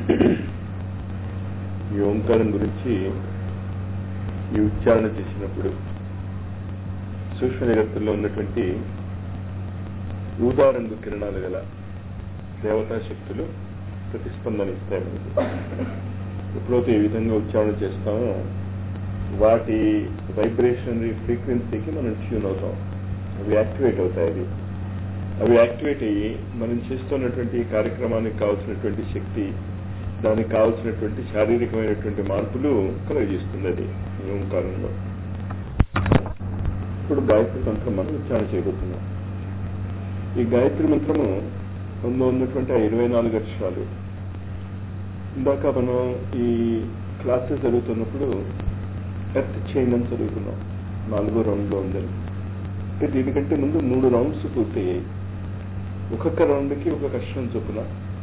ఈ ఓంకారం గురించి ఈ ఉచ్చారణ చేసినప్పుడు సూక్ష్మ జగత్తుల్లో ఉన్నటువంటి ఊదారంగు కిరణాలు గల దేవతా శక్తులు ప్రతిస్పందన ఇస్తాయి మనకి ఎప్పుడైతే ఈ విధంగా ఉచ్చారణ చేస్తామో వాటి వైబ్రేషనరీ ఫ్రీక్వెన్సీకి మనం ట్యూన్ అవుతాం అవి యాక్టివేట్ అవుతాయి అవి అవి యాక్టివేట్ అయ్యి మనం చేస్తున్నటువంటి ఈ కార్యక్రమానికి కావాల్సినటువంటి శక్తి దానికి కావాల్సినటువంటి శారీరకమైనటువంటి మార్పులు కలుగజేస్తుంది అది ఈ ఓంకారంలో ఇప్పుడు గాయత్రి మంత్రం మనం ఉచ్చారణ చేయబోతున్నాం ఈ గాయత్రి మంత్రము అందులో ఉన్నటువంటి ఆ ఇరవై నాలుగు అక్షరాలు ఇందాక మనం ఈ క్లాసెస్ జరుగుతున్నప్పుడు ఎర్త్ చైన్ అని చదువుకున్నాం నాలుగో రౌండ్లో ఉందని అంటే దీనికంటే ముందు మూడు రౌండ్స్ పూర్తయ్యాయి ఒక్కొక్క రౌండ్కి ఒక్కొక్క అక్షరం చొప్పున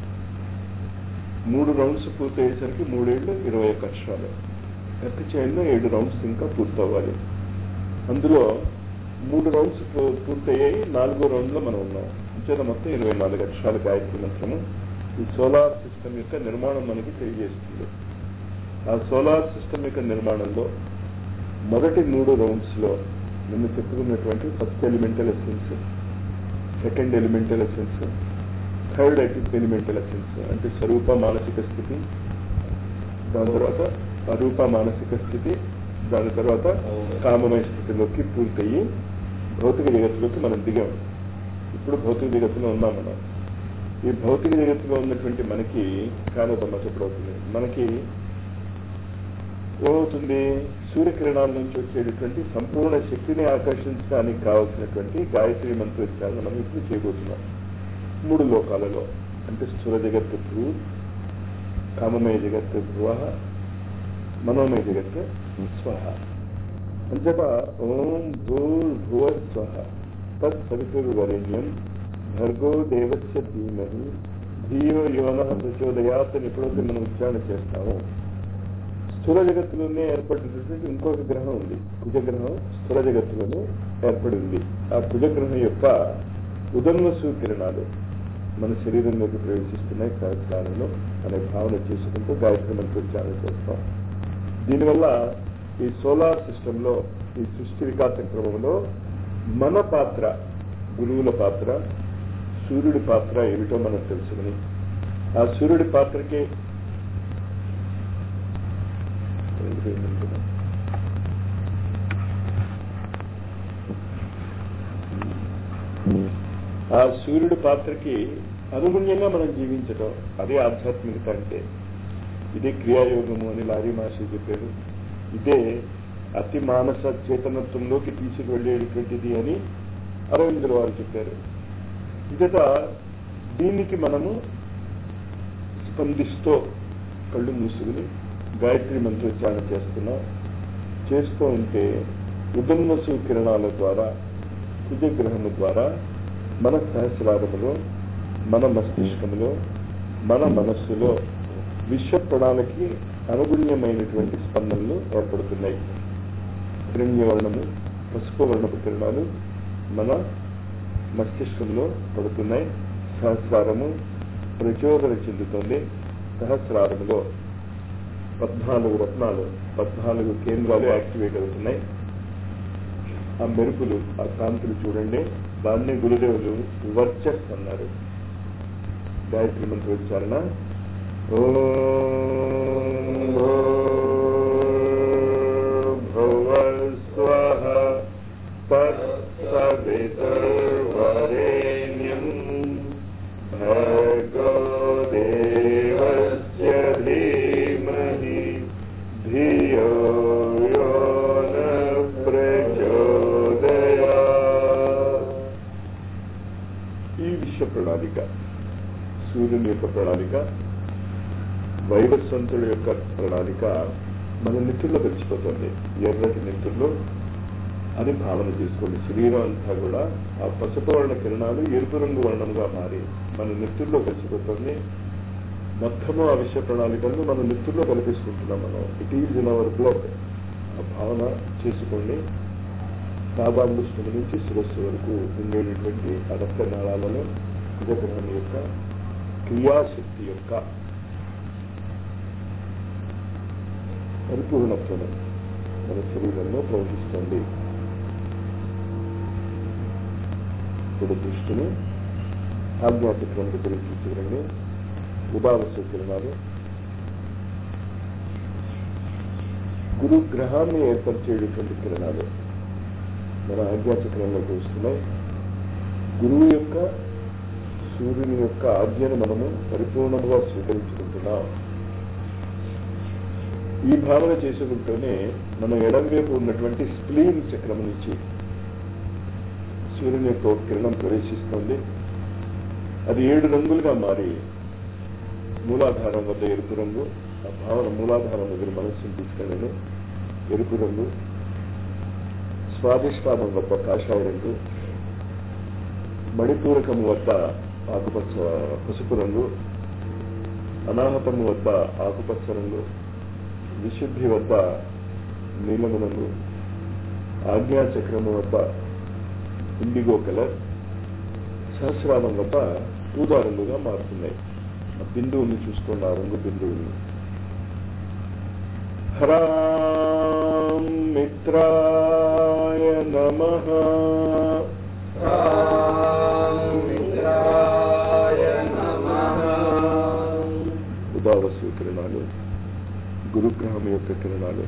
మూడు రౌండ్స్ పూర్తయ్యేసరికి మూడేళ్ళు ఇరవై ఒక్క అక్షరాలు ఎర్త్ చైన్లో ఏడు రౌండ్స్ ఇంకా పూర్తవ్వాలి అందులో మూడు రౌండ్స్ పూర్తయ్యాయి నాలుగో రౌండ్లో మనం ఉన్నాం అంచేత మొత్తం ఇరవై నాలుగు అక్షరాలు గాయత్రి మంత్రము ఈ సోలార్ సిస్టమ్ యొక్క నిర్మాణం మనకి తెలియజేస్తుంది ఆ సోలార్ సిస్టమ్ యొక్క నిర్మాణంలో మొదటి మూడు రౌండ్స్ లో నిన్ను చెప్పుకున్నటువంటి first elemental essence second elemental essence third elemental essence అంటే స్వరూప మానసిక స్థితి దాని తర్వాత అరూప మానసిక స్థితి దాని తర్వాత కామమయ స్థితిలోకి పూర్తయ్యి భౌతిక జగత్తులోకి మనం దిగాం ఇప్పుడు భౌతిక జగత్తులో ఉన్నాం మనం ఈ భౌతిక జగత్తులో ఉన్నటువంటి మనకి కానోదమ్మ చెప్పడవుతుంది మనకి ఏమవుతుంది సూర్యకిరణాల నుంచి వచ్చేటటువంటి సంపూర్ణ శక్తిని ఆకర్షించడానికి కావాల్సినటువంటి గాయత్రి మంత్రోచ్చారణ మనం ఇప్పుడు చేయబోతున్నాం మూడు లోకాలలో అంటే స్థూల జగత్తు భూ కామమయ జగత్తు భువ మనోమయ జగత్తు స్వహ అంతటా ఓం భూర్ భువ స్వహ తత్ సవితుర్వరేణ్యం భర్గో దేవస్య ధీమహి ధీయో యోన ప్రచోదయాత్ అని ఎప్పుడైతే మనం ఉచ్చారణ చేస్తామో స్థూల జగత్తులోనే ఏర్పడినటువంటి ఇంకొక గ్రహం ఉంది కుజగ్రహం స్థూల జగత్తులోనే ఏర్పడి ఉంది ఆ కుజగ్రహం యొక్క ఉదన్వసు కిరణాలు మన శరీరంలోకి ప్రవేశిస్తున్నాయి సహస్రాలలో అనే భావన చేసుకుంటూ గాయత్రి మంత్రోచ్చారణ చేస్తాం దీనివల్ల ఈ సోలార్ సిస్టంలో ఈ సృష్టి వికాస క్రమంలో మన పాత్ర గురువుల పాత్ర సూర్యుడి పాత్ర ఏమిటో మనం తెలుసుకుని ఆ సూర్యుడి పాత్రకి ఆ సూర్యుడి పాత్రకి అనుగుణ్యంగా మనం జీవించటం అదే ఆధ్యాత్మికత అంటే ఇదే క్రియాయోగము అని లారీ మహర్షి చెప్పారు ఇదే అతి మానస చేతనత్వంలోకి తీసుకువెళ్ళేటటువంటిది అని అరవిందుల వారు చెప్పారు ఇదట దీనికి మనము స్పందిస్తూ కళ్ళు మూసుకుని గాయత్రి మంత్రోచ్చారణ చేస్తున్నాం చేస్తూ ఉంటే ఉదన్వసు కిరణాల ద్వారా కుజగ్రహము ద్వారా మన సహస్రారములో మన మస్తిష్కములో మన మనస్సులో విశ్వ ప్రాణాలకి అనుగుణ్యమైనటువంటి స్పందనలు ఏర్పడుతున్నాయి హిరణ్యవర్ణము పసుపు వర్ణపు కిరణాలు మన మస్తిష్కంలో పడుతున్నాయి సహస్రారము ప్రచోదన చెందుతుంది సహస్రారములో పద్నాలుగు రత్నాలు పద్నాలుగు కేంద్రాలు యాక్టివేట్ అవుతున్నాయి ఆ మెరుపులు ఆ కాంతులు చూడండి దాన్ని గురుదేవులు వర్చస్ అన్నారు గాయత్రి మంత్రోచ్చారణ భువస్వహ తత్సవితుర్వరేణ్యం భర్గో దేవస్య ధీమహి ధియో యో న ప్రచోదయా ఈ విశ్వ ప్రణాళిక సూర్యుని యొక్క ప్రణాళిక వైవస్వంతుడి యొక్క ప్రణాళిక మన నెత్తుల్లో కలిసిపోతుంది ఎర్రటి నెత్తుల్లో అని భావన చేసుకోండి శరీరం అంతా కూడా ఆ పసుపు వర్ణ కిరణాలు ఎరుపు రంగు వర్ణంగా మారి మన నెత్తుల్లో కలిసిపోతుంది మొత్తము ఆ విశ్వ ప్రణాళికలను మన నెత్తుల్లో కల్పిస్తుంటున్నాం మనం it is in our blood ఆ భావన చేసుకోండి పాదాంగుష్టం నుంచి శిరస్సు వరకు ఉండేటటువంటి ఆ రక్త నాళాలలో కుజగ్రహం యొక్క క్రియాశక్తి యొక్క పరిపూర్ణత్వం మన శరీరంలో ప్రవహిస్తుంది ఇప్పుడు దృష్టిని ఆధ్యాత్మికం గురించి చూడండి ఉదావస కిరణాలు గురుగ్రహాన్ని ఏర్పరిచేటటువంటి కిరణాలు మన ఆధ్యాత్మికంలోకి వస్తున్నాయి గురువు యొక్క సూర్యుని యొక్క ఆజ్ఞను మనము పరిపూర్ణంగా స్వీకరించుకుంటున్నాం ఈ భావన చేసుకుంటూనే మనం ఎడంవైపు ఉన్నటువంటి స్ప్లీన్ చక్రం నుంచి సూర్యుని యొక్క ఒక కిరణం ప్రవేశిస్తుంది అది ఏడు రంగులుగా మారి మూలాధారం వద్ద ఎరుపు రంగు ఆ భావన మూలాధారం దగ్గర మనస్సును తీసుకెళ్ళను ఎరుపు రంగు స్వాదిష్టానం వద్ద కాషాయ రంగు మణిపూరకము వద్ద ఆకుపచ్చ పసుపు రంగు అనాహతము వద్ద ఆకుపచ్చ రంగు విశుద్ధి వద్ద నీలము రంగు ఆజ్ఞాచక్రము వద్ద ఇండిగో కలర్ సహస్రానం వద్ద ఊదా రంగుగా మారుతున్నాయి ఆ బిందువుని చూసుకోండి ఆ రంగు బిందువుని హ్రాం మిత్రాయ నమ ఉదావసు కిరణాలు గురుగ్రహం యొక్క కిరణాలు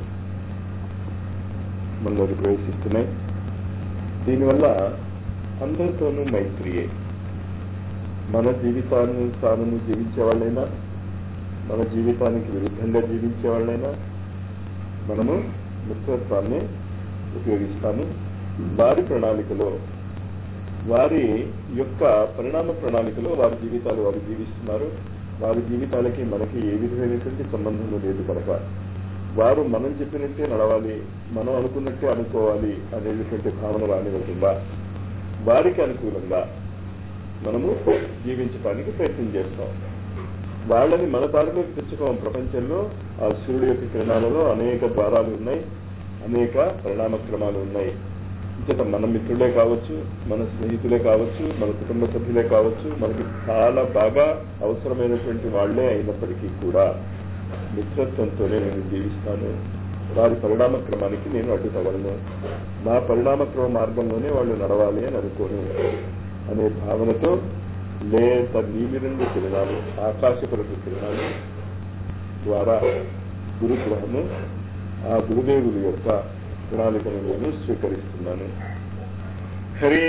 మనలోకి ప్రవేశిస్తున్నాయి దీనివల్ల అందరితోనూ మైత్రియే మన జీవితాన్ని తాను జీవించే వాళ్ళైనా మన జీవితానికి విరుద్ధంగా జీవించే వాళ్ళైనా మనము మిత్రత్వాన్ని ఉపయోగిస్తాము వారి ప్రణాళికలో వారి యొక్క పరిణామ ప్రణాళికలో వారి జీవితాలు వారు జీవిస్తున్నారు వారి జీవితాలకి మనకి ఏ విధమైనటువంటి సంబంధం లేదు కనుక వారు మనం చెప్పినట్టే నడవాలి మనం అనుకున్నట్టే అనుకోవాలి అనేటువంటి భావన రానివ్వకుండా వారికి అనుకూలంగా మనము జీవించడానికి ప్రయత్నం చేస్తాం వాళ్ళని మన తాలూకు తెచ్చుకోం ప్రపంచంలో ఆ సూర్యుడు యొక్క కిరణాలలో అనేక ద్వారాలు ఉన్నాయి అనేక పరిణామ క్రమాలు ఉన్నాయి ఇంచేత మన మిత్రులే కావచ్చు మన స్నేహితులే కావచ్చు మన కుటుంబ సభ్యులే కావచ్చు మనకి చాలా బాగా అవసరమైనటువంటి వాళ్లే అయినప్పటికీ కూడా మిత్రత్వంతోనే నేను జీవిస్తాను వారి పరిణామ క్రమానికి నేను అడ్డు తగలను నా పరిణామ క్రమ మార్గంలోనే వాళ్ళు నడవాలి అని అనుకోను అనే భావనతో లేత నీలిరంగు కిరణాలు ఆకాశపరపు కిరణాలు ద్వారా గురుగ్రహము ఆ గురుదేవుడి యొక్క ప్రణాళికను నేను స్వీకరిస్తున్నాను హరి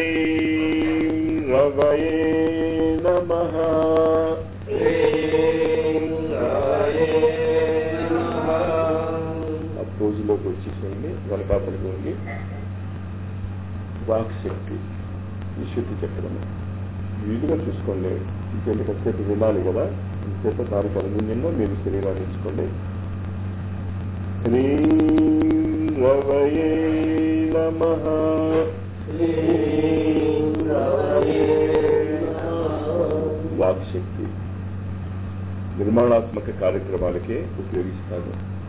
రవయే నమ ఆ పోజులోకి వచ్చేసేయండి వెనకాతలకి ఉండి వాక్ శక్తి విశుద్ధి చక్రము వీలుగా చూసుకోండి ఇంకేంటి కాసేపు వినాలి కదా ఇంకేత దానికి అనుగుణ్యంగా మీరు శరీరాన్ని ఉంచుకోండి హ్రీం రవయే నమ వాక్ శక్తి నిర్మాణాత్మక కార్యక్రమాలకే ఉపయోగిస్తాను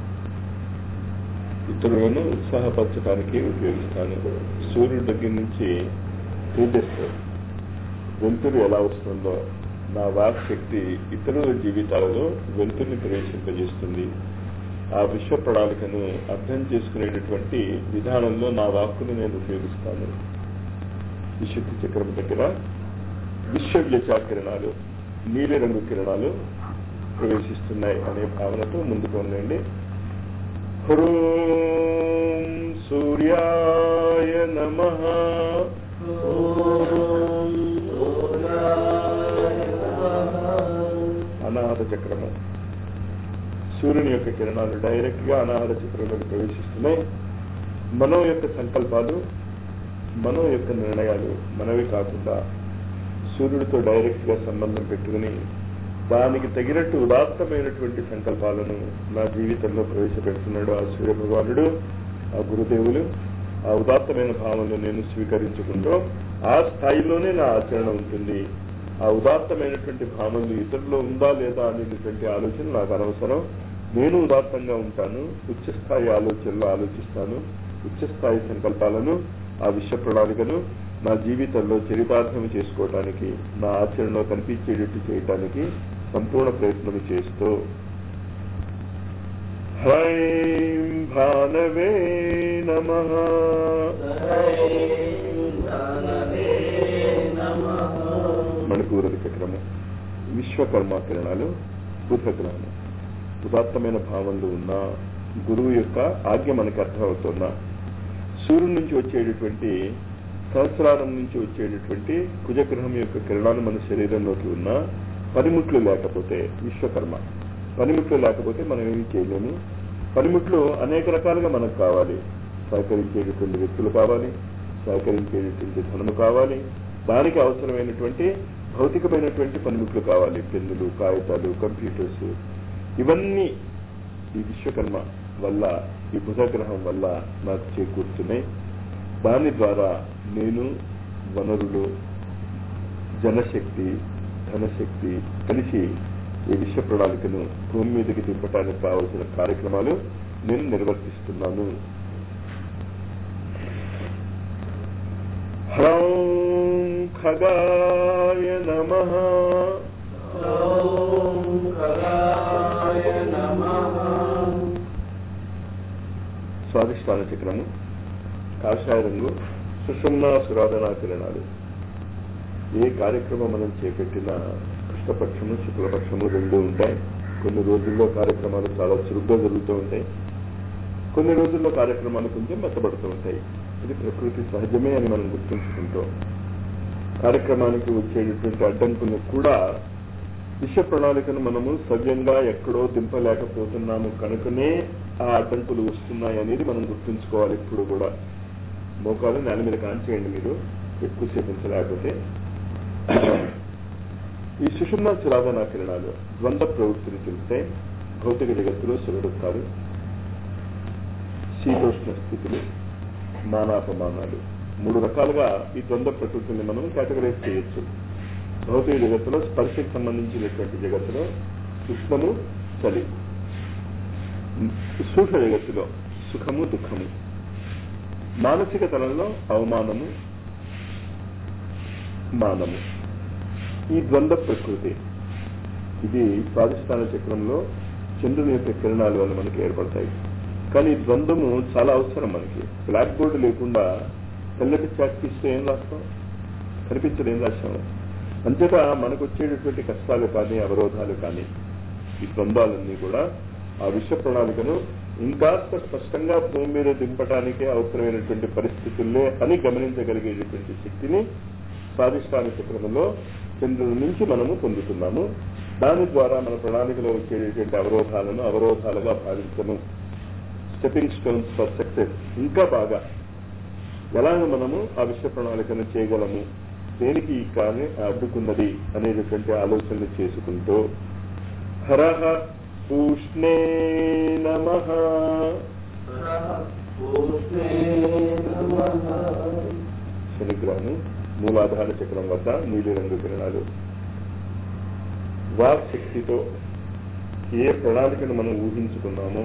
ఇతరులను ఉత్సాహపరచడానికి ఉపయోగిస్తాను సూర్యుడి దగ్గర నుంచి తేజస్సు వెలుతురు ఎలా వస్తుందో నా వాక్ శక్తి ఇతరుల జీవితాలలో వెలుతురుని ప్రవేశింపజేస్తుంది ఆ విశ్వ ప్రణాళికను అర్థం చేసుకునేటటువంటి విధానంలో నా వాక్కును నేను ఉపయోగిస్తాను విశుద్ధి చక్రం దగ్గర విశ్వవ్యచ కిరణాలు నీలిరంగు కిరణాలు ప్రవేశిస్తున్నాయి అనే భావనతో ముందుకు ఉండండి హ్రూం సూర్యాయ నమ అనాహత చక్రము సూర్యుని యొక్క కిరణాలు డైరెక్ట్ గా అనాహత చక్రంలోకి ప్రవేశిస్తున్నాయి మనో యొక్క సంకల్పాలు మనో యొక్క నిర్ణయాలు మనవి కాకుండా సూర్యుడితో డైరెక్ట్ గా సంబంధం పెట్టుకుని దానికి తగినట్టు ఉదాత్తమైనటువంటి సంకల్పాలను నా జీవితంలో ప్రవేశపెడుతున్నాడు ఆ సూర్య భగవానుడు ఆ గురుదేవులు ఆ ఉదాత్తమైన భావనలు నేను స్వీకరించుకుంటూ ఆ స్థాయిలోనే నా ఆచరణ ఉంటుంది ఆ ఉదాత్తమైనటువంటి భావనలు ఇతరుల్లో ఉందా లేదా అనేటువంటి ఆలోచన నాకు అనవసరం నేను ఉదాత్తంగా ఉంటాను ఉచ్చస్థాయి ఆలోచనలు ఆలోచిస్తాను ఉచ్చస్థాయి సంకల్పాలను ఆ విశ్వ ప్రణాళికను నా జీవితంలో చరితార్థం చేసుకోవటానికి నా ఆచరణలో కనిపించేటట్టు చేయటానికి సంపూర్ణ ప్రయత్నం చేస్తూ హ్రైం భానవే నమ మణిపూరది చక్రము విశ్వకర్మ కిరణాలు బుధగ్రహము ఉదాత్తమైన భావంలో ఉన్న గురువు యొక్క ఆజ్ఞ మనకి అర్థమవుతున్నా సూర్యుడి నుంచి వచ్చేటటువంటి సహస్రారం నుంచి వచ్చేటటువంటి కుజగ్రహం యొక్క కిరణాలు మన శరీరంలోకి ఉన్న పనిముట్లు లేకపోతే విశ్వకర్మ పనిముట్లు లేకపోతే మనం ఏమి చేయలేము పనిముట్లు అనేక రకాలుగా మనకు కావాలి సహకరించేటటువంటి వ్యక్తులు కావాలి సహకరించేటటువంటి ధనము కావాలి దానికి అవసరమైనటువంటి భౌతికమైనటువంటి పనిముట్లు కావాలి పెన్నులు కాగితాలు కంప్యూటర్స్ ఇవన్నీ ఈ విశ్వకర్మ వల్ల ఈ బుధగ్రహం వల్ల నాకు చేకూరుతున్నాయి దాని ద్వారా నేను వనరులు జనశక్తి ధనశక్తి కలిసి ఈ విశ్వ ప్రణాళికను భూమి మీదకి దింపడానికి కావలసిన కార్యక్రమాలు నేను నిర్వర్తిస్తున్నాను హ్రౌం ఖగాయ నమ స్వాదిష్టాన చక్రము కాషాయ రంగు సుషుమ్నా సురాధనా కిరణాలు ఏ కార్యక్రమం మనం చేపట్టినా కృష్ణపక్షము శుక్లపక్షము రెండు ఉంటాయి కొన్ని రోజుల్లో కార్యక్రమాలు చాలా చురుగ్గా జరుగుతూ ఉంటాయి కొన్ని రోజుల్లో కార్యక్రమాలు కొంచెం మెత్తబడుతూ ఉంటాయి ఇది ప్రకృతి సహజమే అని మనం గుర్తుంచుకుంటూ కార్యక్రమానికి వచ్చేటటువంటి అడ్డంకులు కూడా విశ్వ ప్రణాళికను మనము సవ్యంగా ఎక్కడో దింపలేకపోతున్నాము కనుకనే ఆ అడ్డంకులు వస్తున్నాయి అనేది మనం గుర్తుంచుకోవాలి ఇప్పుడు కూడా మోకాలు నేల మీద కాంచేయండి మీరు ఎక్కువసేపు ఉంచలేకపోతే ఈ సుషుమ్న చిరాధన కిరణాలు ద్వంద్వ ప్రవృత్తిని తెలిస్తే భౌతిక జగత్తులో సురడుతారు శీతోష్ణ స్థితులు మానాపమానాలు మూడు రకాలుగా ఈ ద్వంద్వ ప్రకృతిని మనం కేటగరైజ్ చేయొచ్చు భౌతిక జగత్తులో స్పర్శకు సంబంధించినటువంటి జగత్తులో ఉష్ణము చలి సూక్ష్మ జగత్తులో సుఖము దుఃఖము మానసిక తలంలో అవమానము మానము ఈ ద్వంద్వ ప్రకృతి ఇది స్వాధిష్టాన చక్రంలో చంద్రుని యొక్క కిరణాల వల్ల మనకి ఏర్పడతాయి కానీ ఈ ద్వంద్వము చాలా అవసరం మనకి బ్లాక్ బోర్డు లేకుండా తెల్లటి చాక్ తీస్తే ఏం రాస్తాం కనిపించడం ఏం రాస్తాం అంతేత మనకు వచ్చేటటువంటి కష్టాలు కానీ అవరోధాలు కానీ ఈ ద్వంద్వాలన్నీ కూడా ఆ విశ్వ ప్రణాళికను ఇంకాస్త స్పష్టంగా భూమి మీద దింపడానికి అవసరమైనటువంటి పరిస్థితుల్లే అని గమనించగలిగేటటువంటి శక్తిని స్వాధిష్టాన చక్రంలో చంద్రుడి నుంచి మనము పొందుతున్నాము దాని ద్వారా మన ప్రణాళికలో వచ్చేటటువంటి అవరోధాలను అవరోధాలుగా భావించము స్టెపింగ్ స్టోన్స్ ఫర్ సక్సెస్ ఇంకా బాగా ఎలాగ మనము ఆ విశ్వ ప్రణాళికను చేయగలము దేనికి కానీ అడ్డుకున్నది అనేటటువంటి ఆలోచనలు చేసుకుంటూ హరహ పూష్ణే నమ శనిగ్రహము మూలాధార చక్రం వద్ద నీలిరంగు కిరణాలు వాక్ శక్తితో ఏ ప్రణాళికను మనం ఊహించుకున్నామో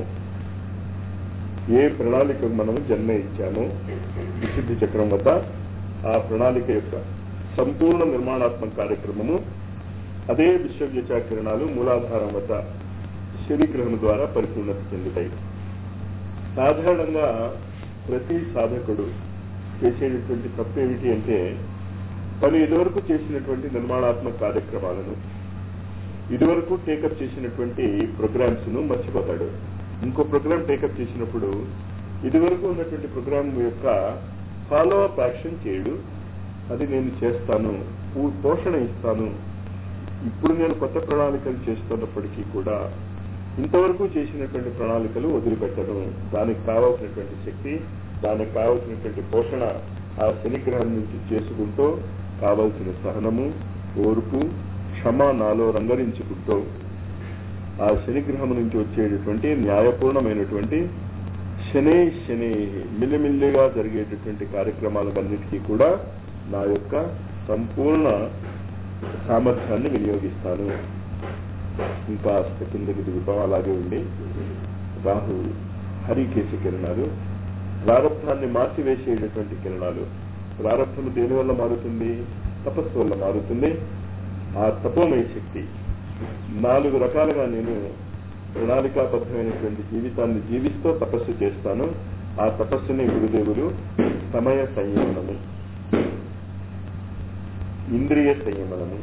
ఏ ప్రణాళికకు మనం జన్మ ఇచ్చామో విశుద్ధి చక్రం వద్ద ఆ ప్రణాళిక యొక్క సంపూర్ణ నిర్మాణాత్మక కార్యక్రమము అదే విశ్వవ్యచ కిరణాలు మూలాధారం వద్ద శనిగ్రహం ద్వారా పరిపూర్ణత చెందుతాయి సాధారణంగా ప్రతి సాధకుడు చేసేటటువంటి తప్పు ఏమిటి అంటే తను ఇదివరకు చేసినటువంటి నిర్మాణాత్మక కార్యక్రమాలను ఇదివరకు టేకప్ చేసినటువంటి ప్రోగ్రామ్స్ ను మర్చిపోతాడు ఇంకో ప్రోగ్రామ్ టేకప్ చేసినప్పుడు ఇదివరకు ఉన్నటువంటి ప్రోగ్రామ్ యొక్క ఫాలో అప్ యాక్షన్ చేయడు అది నేను చేస్తాను పూ- పోషణ ఇస్తాను ఇప్పుడు నేను కొత్త ప్రణాళికలు చేస్తున్నప్పటికీ కూడా ఇంతవరకు చేసినటువంటి ప్రణాళికలు వదిలిపెట్టను దానికి కావాల్సినటువంటి శక్తి దానికి కావాల్సినటువంటి పోషణ ఆ శనిగ్రహం నుంచి చేసుకుంటూ కావలసిన సహనము ఓర్పు క్షమ నాలో రంగరించుకుంటూ ఆ శనిగ్రహం నుంచి వచ్చేటటువంటి న్యాయపూర్ణమైనటువంటి శనే శని మిల్లిమిల్లిగా జరిగేటటువంటి కార్యక్రమాలన్నిటికీ కూడా నా యొక్క సంపూర్ణ సామర్థ్యాన్ని వినియోగిస్తాను ఇంకా కిందకి దిగుతాం అలాగే ఉండి రాహు హరికేశ కిరణాలు ప్రారంభాన్ని మార్చివేసేటటువంటి కిరణాలు ప్రారంభం దేని వల్ల మారుతుంది తపస్సు వల్ల మారుతుంది ఆ తపోమయ శక్తి నాలుగు రకాలుగా నేను ప్రణాళికాబద్ధమైనటువంటి జీవితాన్ని జీవిస్తూ తపస్సు చేస్తాను ఆ తపస్సుని గురుదేవులు సమయ సంయమనము ఇంద్రియ సంయమనము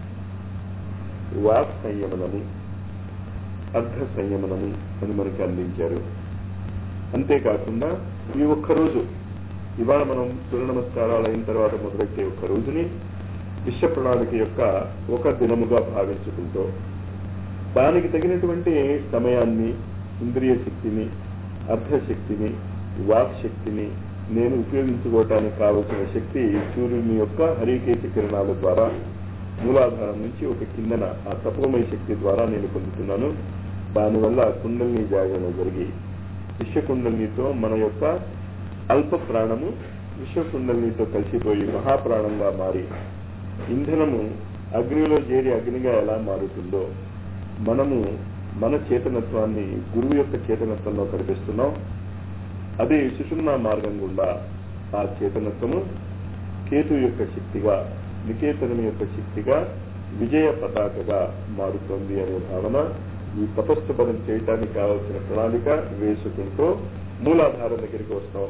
వాక్ సంయమనము అర్ధ సంయమనము అని మనకి అందించారు అంతేకాకుండా ఈ ఒక్కరోజు ఇవాళ మనం సూర్య నమస్కారాలు అయిన తర్వాత మొదలెట్టే ఒక్క రోజుని విశ్వ ప్రణాళిక యొక్క ఒక దినముగా భావించుకుంటూ దానికి తగినటువంటి సమయాన్ని ఇంద్రియ శక్తిని అర్ధశక్తిని వాక్ శక్తిని నేను ఉపయోగించుకోవటానికి కావలసిన శక్తి సూర్యుని యొక్క హరికేశ కిరణాల ద్వారా మూలాధారం నుంచి ఒక కిందన ఆ తపోమయ శక్తి ద్వారా నేను పొందుతున్నాను దానివల్ల కుండలిని జాగరణ జరిగి విశ్వకుండలినితో మన యొక్క అల్ప ప్రాణము విశ్వకుండలినితో కలిసిపోయి మహాప్రాణంగా మారి ఇంధనము అగ్నిలో చేరి అగ్నిగా ఎలా మారుతుందో మనము మన చేతనత్వాన్ని గురువు యొక్క చేతనత్వంలో కనిపిస్తున్నాం అదే సుషుమ్నా మార్గం గుండా ఆ చేతనత్వము కేతు యొక్క శక్తిగా నికేతనం యొక్క శక్తిగా విజయ పతాకగా మారుతోంది అనే భావన ఈ తపస్సు పదం చేయటానికి కావలసిన ప్రణాళిక వేసుకుంటూ మూలాధారం దగ్గరికి వస్తాం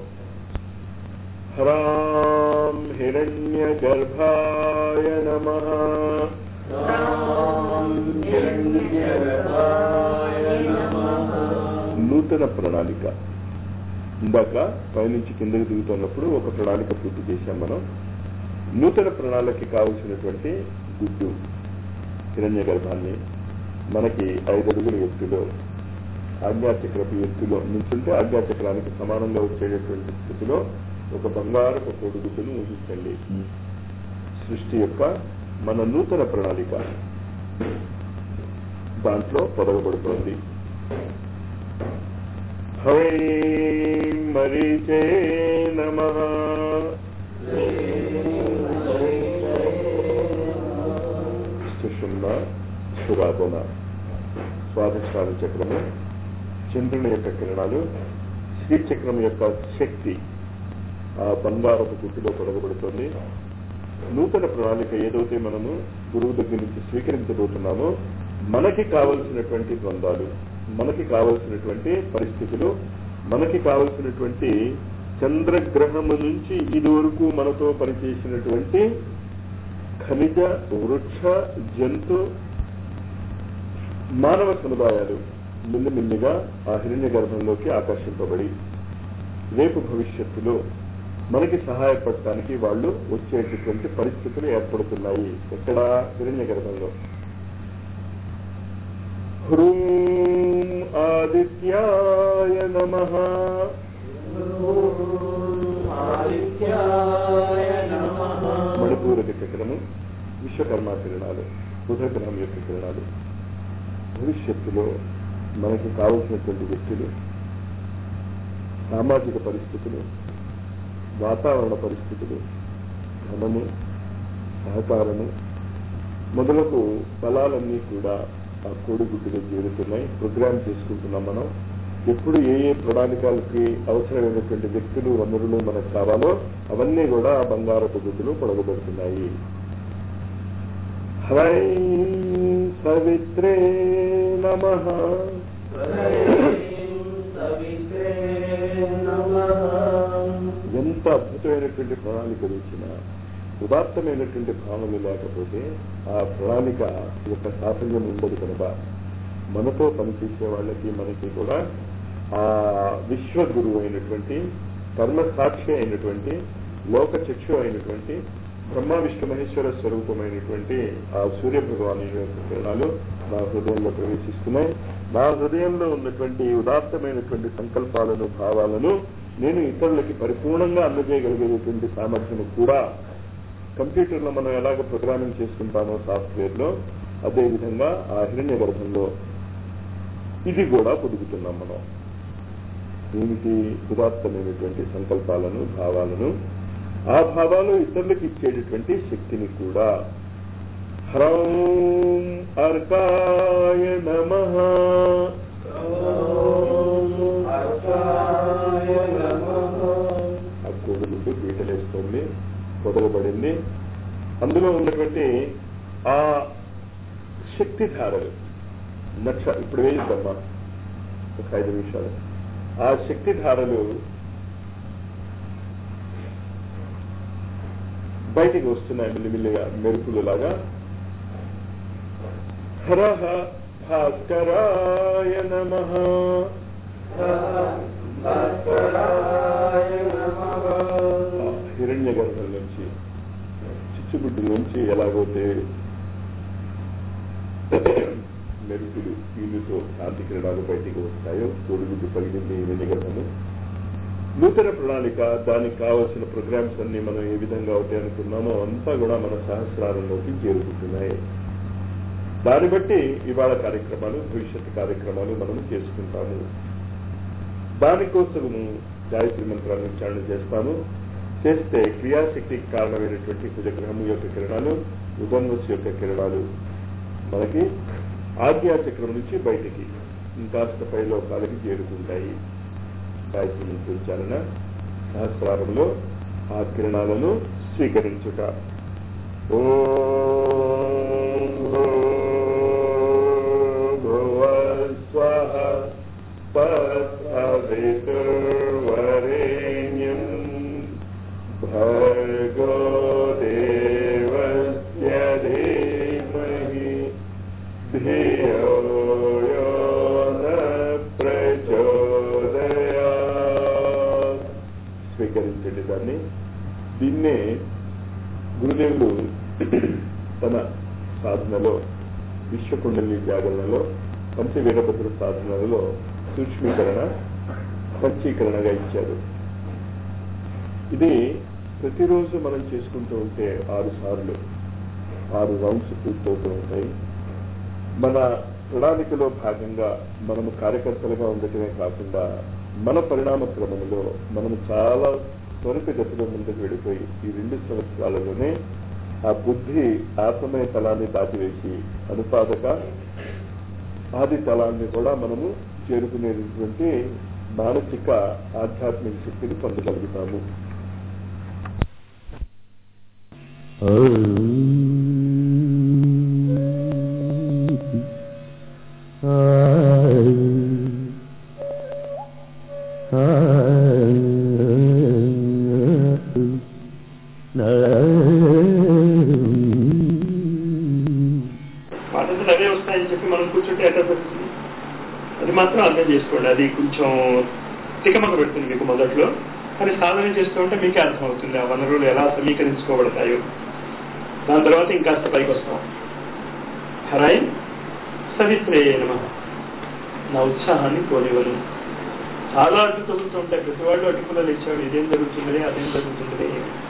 హరాం హిరణ్య గర్భాయ నమ నూతన ప్రణాళిక ఇందాక పైనుంచి కిందకి దిగుతున్నప్పుడు ఒక ప్రణాళిక పూర్తి చేశాం మనం నూతన ప్రణాళికకి కావలసినటువంటి గుడ్డు హిరణ్య గర్భాన్ని మనకి ఐదు అడుగుల ఎత్తులో ఆజ్ఞాచక్రపు ఎత్తులో నుంచుంటే ఆజ్ఞాచక్రానికి సమానంగా వచ్చేటటువంటి స్థితిలో ఒక బంగారపు కోడిగుడ్డును ఊహించండి సృష్టి యొక్క మన నూతన ప్రణాళిక దాంట్లో పొదగబడుతోంది హై మరీచే నమ సుషుమ్న సురాధన స్వాధిష్టాన చక్రము చంద్రుని యొక్క కిరణాలు శ్రీచక్రం యొక్క శక్తి ఆ బంగారపు గుట్టులో పొడగబడుతుంది నూతన ప్రణాళిక ఏదైతే మనము గురువు దగ్గర నుంచి స్వీకరించబోతున్నామో మనకి కావలసినటువంటి ద్వంద్వాలు మనకి కావలసినటువంటి పరిస్థితులు మనకి కావలసినటువంటి చంద్రగ్రహము నుంచి ఇదివరకు మనతో పనిచేసినటువంటి ఖనిజ వృక్ష జంతు మానవ సముదాయాలు మెల్లిమెల్లిగా ఆ హిరణ్య గర్భంలోకి ఆకర్షింపబడి రేపు భవిష్యత్తులో మనకి సహాయపడటానికి వాళ్ళు వచ్చేటటువంటి పరిస్థితులు ఏర్పడుతున్నాయి ఎక్కడ హిరణ్య గర్భంలో హ్రూం ఆదిత్యాయ నమ మణిపూరక చక్రము విశ్వకర్మ కిరణాలు బుధగ్రహం యొక్క కిరణాలు భవిష్యత్తులో మనకి కావలసినటువంటి వ్యక్తులు సామాజిక పరిస్థితులు వాతావరణ పరిస్థితులు ధనము సహకారము మొదలకు ఫలాలన్నీ కూడా ఆ కోడిగుడ్డులో చేరుతున్నాయి ప్రోగ్రామ్ చేసుకుంటున్నాం మనం ఎప్పుడు ఏ ఏ ప్రణాళికలకి అవసరమైనటువంటి వ్యక్తులు వనరులు మనకు కావాలో అవన్నీ కూడా ఆ బంగారపు గుడ్డులో పొడగబడుతున్నాయి హరై సవిత్రే నమ ఎంత అద్భుతమైనటువంటి ప్రణాళికలు ఇచ్చినా ఉదాత్తమైనటువంటి భావనలు లేకపోతే ఆ ప్రణాళిక యొక్క సాఫల్యం ఉండదు కనుక మనతో పనిచేసే వాళ్ళకి మనకి కూడా ఆ విశ్వ గురువు అయినటువంటి కర్మ సాక్షి అయినటువంటి లోక చక్షు అయినటువంటి బ్రహ్మ విష్ణు మహేశ్వర స్వరూపమైనటువంటి ఆ సూర్య భగవాను యొక్క కిరణాలు నా హృదయంలో ప్రవేశిస్తున్నాయి నా హృదయంలో ఉన్నటువంటి ఉదాత్తమైనటువంటి సంకల్పాలను భావాలను నేను ఇతరులకి పరిపూర్ణంగా అందజేయగలిగేటువంటి సామర్థ్యం కూడా కంప్యూటర్లో మనం ఎలాగ ప్రోగ్రామింగ్ చేసుకుంటామో సాఫ్ట్వేర్ లో అదే విధంగా ఆ హిరణ్య గర్భంలో ఇది కూడా పొదుగుతున్నాం మనం దీనికి ఉదాత్తమైనటువంటి సంకల్పాలను భావాలను ఆ భావాలు ఇతరులకు ఇచ్చేటటువంటి శక్తిని కూడా హ్రౌం అర్కాయ నమ ఆ కోడుగుడ్డు బీటలేస్తుంది పొదగబడింది అందులో ఉన్నటువంటి ఆ శక్తి ధారలు లక్ష ఇప్పుడు వేయిద్దమ్మా ఒక ఐదు నిమిషాలు ఆ శక్తి ధారలు బయటికి వస్తున్నాయి మెల్లిమెల్లిగా మెరుపులు లాగా హరహ భాస్కరాయ నమ హిరణ్య గర్భం నుంచి చిచ్చుబుడ్డు నుంచి ఎలాగైతే మెరుపులు పీలుతో కాంతి కిరణాలు బయటికి వస్తాయో కోడిగుడ్డు పగిలింది హిరణ్య గర్భము నూతన ప్రణాళిక దానికి కావలసిన ప్రోగ్రామ్స్ అన్ని మనం ఏ విధంగా అవుతాయి అనుకున్నామో అంతా కూడా మన సహస్రారంలోకి చేరుకుంటున్నాయి దాన్ని బట్టి ఇవాళ కార్యక్రమాలు భవిష్యత్తు కార్యక్రమాలు మనం చేసుకుంటాము దానికోసము గాయత్రి మంత్రాన్ని ఉచ్చారణ చేస్తాము చేస్తే క్రియాశక్తికి కారణమైనటువంటి కుజగ్రహము యొక్క కిరణాలు ఉదన్వస్ యొక్క కిరణాలు మనకి ఆజ్ఞాచక్రం నుంచి బయటికి ఇంకాస్త పై లోకాలకి చేరుకుంటాయి గాయత్రి మంత్ర ఉచ్చారణ సహస్రారంలో ఆ కిరణాలను స్వీకరించుట ఓం భువస్వః తత్సవితుర్వరేణ్యం భర్గో దేవస్య ధీమహి ధియో యో న ప్రచోదయాత్ స్వీకరించండి దాన్ని దీన్నే గురుదేవుడు తన సాధనలో విశ్వకుండలి జాగరణలో పంచ వీరభద్ర సాధనలలో సూక్ష్మీకరణ పంచీకరణగా ఇచ్చారు ఇది ప్రతిరోజు మనం చేసుకుంటూ ఉంటే ఆరు సార్లు ఆరు రౌండ్స్ పూర్తవుతూ ఉంటాయి మన ప్రణాళికలో భాగంగా మనము కార్యకర్తలుగా ఉండటమే కాకుండా మన పరిణామ క్రమంలో మనము చాలా త్వరితగతిలో ముందుకు వెళ్ళిపోయి ఈ రెండు సంవత్సరాలలోనే ఆ బుద్ధి ఆత్మమయ తలాన్ని దాటివేసి అనుపాదక ఆది తలాన్ని కూడా మనము చేరుకునేటటువంటి మానసిక ఆధ్యాత్మిక శక్తిని పొందగలుగుతాము పద్ధతులు అవే వస్తాయని చెప్పి మనం కూర్చుంటే ఎట్లా పెడుతుంది అది మాత్రం అర్థం చేసుకోండి అది కొంచెం తికమక పెడుతుంది మీకు మొదట్లో కానీ సాధన చేస్తూ ఉంటే మీకే అర్థమవుతుంది ఆ వనరులు ఎలా సమీకరించుకోబడతాయో దాని తర్వాత ఇంకాస్త పైకి వస్తాం హరాయి సవిత్రే నమ నా ఉత్సాహాన్ని కోరివను చాలా అడ్డు తగులుతూ ఉంటాయి ప్రతి వాళ్ళు అడ్డుకున్నది ఇచ్చాడు ఇదేం జరుగుతున్నది అదేం జరుగుతున్నది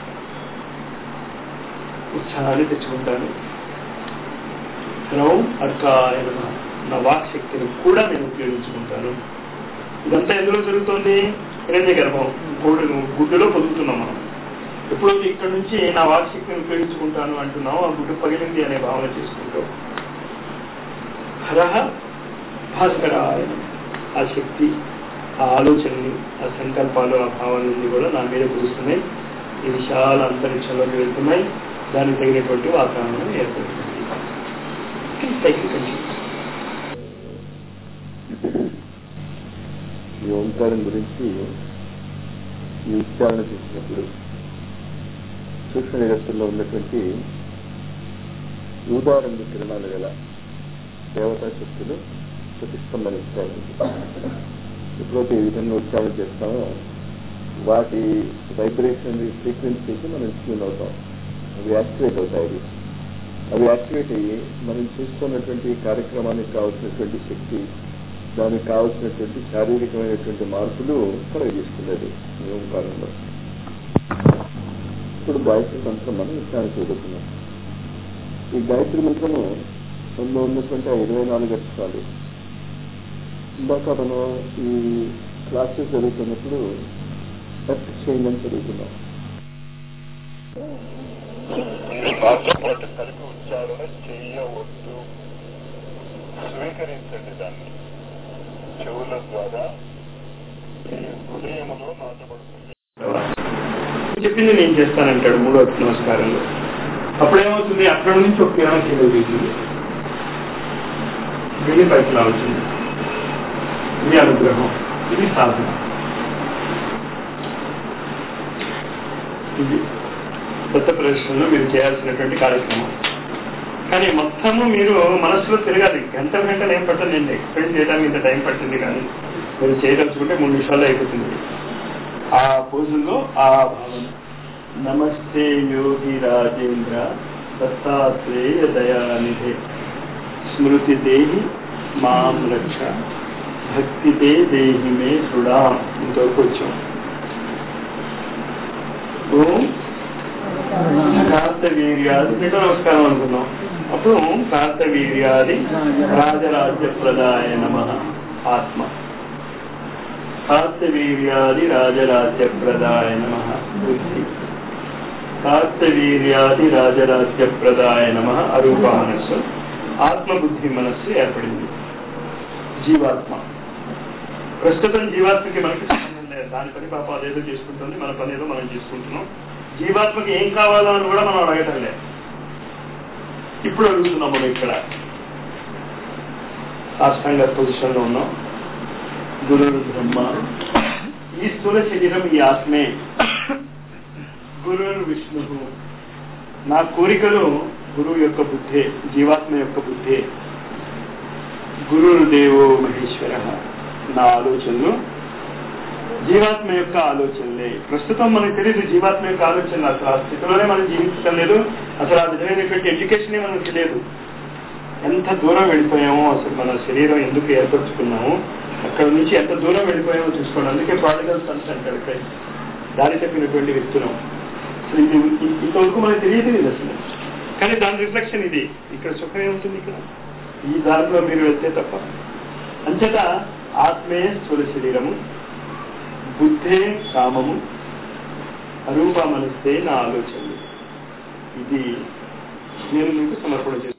ఉత్సాహాన్ని తెచ్చుకుంటాను హ్రౌం అర్కాయ నమ నా వాక్ శక్తిని కూడా నేను ఉపయోగించుకుంటాను ఇదంతా ఎందులో జరుగుతోంది హిరణ్య గర్భం గూడు గుడ్డులో పొందుతున్నాం మనం ఎప్పుడైతే ఇక్కడ నుంచి నా వాక్ శక్తిని ఉపయోగించుకుంటాను అంటున్నావు ఆ గుడ్డు పగిలింది అనే భావన చేసుకుంటూ హరహ భాస్కరాయ నమః. ఆ శక్తి ఆ ఆలోచనలు ఆ సంకల్పాలు ఆ భావనలు కూడా నా మీద కురుస్తున్నాయి ఈ విశాల అంతరిక్షంలోకి వెళ్తున్నాయి దానికి తగినటువంటి వాతావరణం ఏర్పడుతుంది Thank you. ఈ ఓంకారం గురించి ఈ ఉచ్చారణ చేసినప్పుడు సూక్ష్మ జగత్తుల్లో ఉన్నటువంటి ఊదారంగు కిరణాలు గల దేవతా శక్తులు ప్రతిస్పందనిస్తాయి ఎప్పుడైతే ఈ విధంగా ఉచ్చారణ చేస్తామో వాటి వైబ్రేషన్ ఫ్రీక్వెన్సీకి మనం ట్యూన్ అవుతాం అవి యాక్టివేట్ అవుతాయి అవి అవి యాక్టివేట్ అయ్యి మనం చేస్తున్నటువంటి కార్యక్రమానికి కావాల్సినటువంటి శక్తి దానికి కావలసినటువంటి శారీరకమైనటువంటి మార్పులు కలగజేస్తున్నది ఈ ఓంకారంలో ఇప్పుడు గాయత్రి మంత్రం మనం విచారణ చేయబోతున్నాం ఈ గాయత్రి మంత్రము అందులో ఉన్నటువంటి ఆ ఇరవై నాలుగు అక్షరాలు ఇందాక మనం ఈ క్లాసెస్ జరుగుతున్నప్పుడు టచ్ చేయమని చదువుతున్నాం భాషపాటు కలిపి ఉచ్చారణ చేయవద్దు స్వీకరించండి దాన్ని చెవుల ద్వారా ఈ హృదయములో నాటబడుతుంది చెప్పింది నేను చేస్తానంటాడు మూడో నమస్కారంలో అప్పుడేమవుతుంది అక్కడ నుంచి ఒక కిరణం కింద దిగుతుంది వెళ్ళి పైకి రావాల్సింది ఇది అనుగ్రహం ఇది సాధన ఇది దత్త ప్రదర్శనలో మీరు చేయాల్సినటువంటి కార్యక్రమం కానీ మొత్తము మీరు మనసులో తిరగాలి గంటల గంటలు ఏం పట్టదు నేను ఎక్స్ప్లెయిన్ చేయడానికి ఇంత టైం పట్టింది కానీ మీరు చేయదలుచుకుంటే మూడు నిమిషాల్లో అయిపోతుంది ఆ పోజుల్లో ఆ భావన నమస్తే యోగి రాజేంద్ర దత్తాత్రేయ దయానిధే స్మృతి దేహి మాం రక్ష భక్తితే దేహి మే దృఢా ఇంతవరకు వచ్చాం ఓం కార్తవీర్యాది రెండో నమస్కారం అనుకున్నాం అప్పుడు కార్తవీర్యాది రాజరాజ్య ప్రదాయ నమ ఆత్మ కార్తవీర్యాది రాజరాజ్య ప్రదాయ నమ బుద్ధి కార్తవీర్యాది రాజరాజ్య ప్రదాయ నమ అరూప మనస్సు ఆత్మబుద్ధి మనస్సు ఏర్పడింది జీవాత్మ ప్రస్తుతం జీవాత్మకి మనకి సంబంధం లేదు దాని పని పాప అదేదో చేసుకుంటుంది మన పని ఏదో మనం చేసుకుంటున్నాం జీవాత్మకి ఏం కావాలో అని కూడా మనం అడగటం లేదు ఇప్పుడు అడుగుతున్నాం మనం ఇక్కడ సాష్టాంగ పొజిషన్ లో ఉన్నాం గురు బ్రహ్మ ఈ స్థూల శరీరం ఈ ఆత్మే గురు విష్ణు నా కోరికలు గురువు యొక్క బుద్ధే జీవాత్మ యొక్క బుద్ధే గురు దేవో మహేశ్వర నా ఆలోచనలు జీవాత్మ యొక్క ఆలోచనలే ప్రస్తుతం మనకు తెలియదు జీవాత్మ యొక్క ఆలోచనలు అసలు ఆ స్థితిలోనే మనం జీవించడం లేదు అసలు ఆ విధమైనటువంటి ఎడ్యుకేషనే మనకు తెలియదు ఎంత దూరం వెళ్ళిపోయామో అసలు మన శరీరం ఎందుకు ఏర్పరచుకున్నామో అక్కడ నుంచి ఎంత దూరం వెళ్ళిపోయామో చూసుకోండి అందుకే ప్రాడిగల్ సన్స్ అంటాడు క్రైస్ట్ దారి తప్పినటువంటి వ్యక్తులం అసలు ఇది ఇ- ఇంతవరకు మనకు తెలియదు ఇది అసలు కానీ దాని రిఫ్లెక్షన్ ఇది ఇక్కడ సుఖం ఏముంటుంది ఇక్కడ ఈ దారిలో మీరు వెళ్తే తప్ప అంచేత ఆత్మే స్థూల శరీరము బుద్ధే కామము అరూప మనస్తే నా ఆలోచనలు ఇది నేను మీకు సమర్పణ చేస్తాను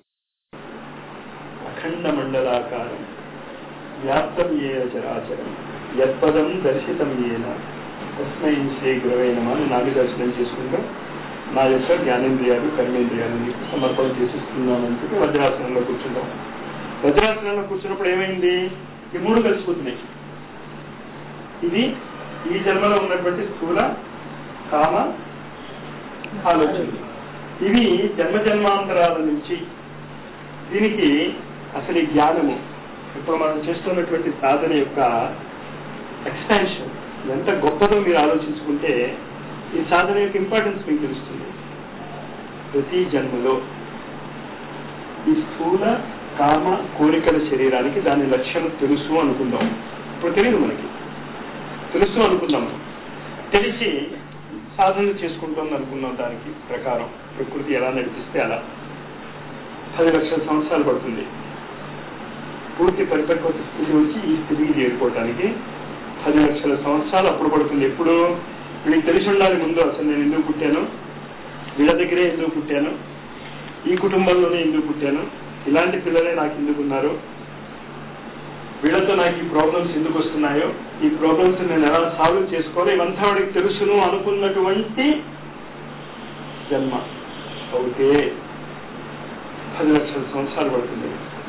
అఖండ మండలాకారం వ్యాప్తం ఏ చరాచరం యత్పదం దర్శితం ఏన తస్మై శ్రీ గురవే నమ అని నాది దర్శనం చేసుకుంటూ నా యొక్క జ్ఞానేంద్రియాలు కర్మేంద్రియాలు నీకు సమర్పణ చేసిస్తున్నానని చెప్పి వజ్రాసనంలో కూర్చుంటాం వజ్రాసనంలో కూర్చున్నప్పుడు ఏమైంది ఈ మూడు కలిసిపోతున్నాయి ఇది ఈ జన్మలో ఉన్నటువంటి స్థూల కామ ఆలోచనలు ఇవి జన్మ జన్మాంతరాల నుంచి దీనికి అసలు ఈ జ్ఞానము ఇప్పుడు మనం చేస్తున్నటువంటి సాధన యొక్క ఎక్స్పాన్షన్ ఎంత గొప్పదో మీరు ఆలోచించుకుంటే ఈ సాధన యొక్క ఇంపార్టెన్స్ మీకు తెలుస్తుంది ప్రతి జన్మలో ఈ స్థూల కామ కోరికల శరీరానికి దాని లక్ష్యం తెలుసు అనుకుందాం ఇప్పుడు తెలియదు మనకి తెలుసు అనుకుందాం తెలిసి సాధన చేసుకుంటుంది అనుకున్నాం దానికి ప్రకారం ప్రకృతి ఎలా నడిపిస్తే అలా పది లక్షల సంవత్సరాలు పడుతుంది పూర్తి పరిపక్వత స్థితి వచ్చి ఈ స్థితికి చేరుకోవటానికి పది లక్షల సంవత్సరాలు అప్పుడు పడుతుంది ఎప్పుడు వీళ్ళకి తెలిసి ఉండాలి ముందు అసలు నేను ఎందుకు పుట్టాను వీళ్ళ దగ్గరే ఎందుకు పుట్టాను ఈ కుటుంబంలోనే ఎందుకు పుట్టాను ఇలాంటి పిల్లలే నాకు ఎందుకు ఉన్నారు వీళ్ళతో నాకు ఈ ప్రాబ్లమ్స్ ఎందుకు వస్తున్నాయో ఈ ప్రాబ్లమ్స్ నేను ఎలా సాల్వ్ చేసుకోవాలో ఇవంతా వాడికి తెలుసును అనుకున్నటువంటి జన్మ అవుతే పది లక్షల సంవత్సరాలు పడుతుంది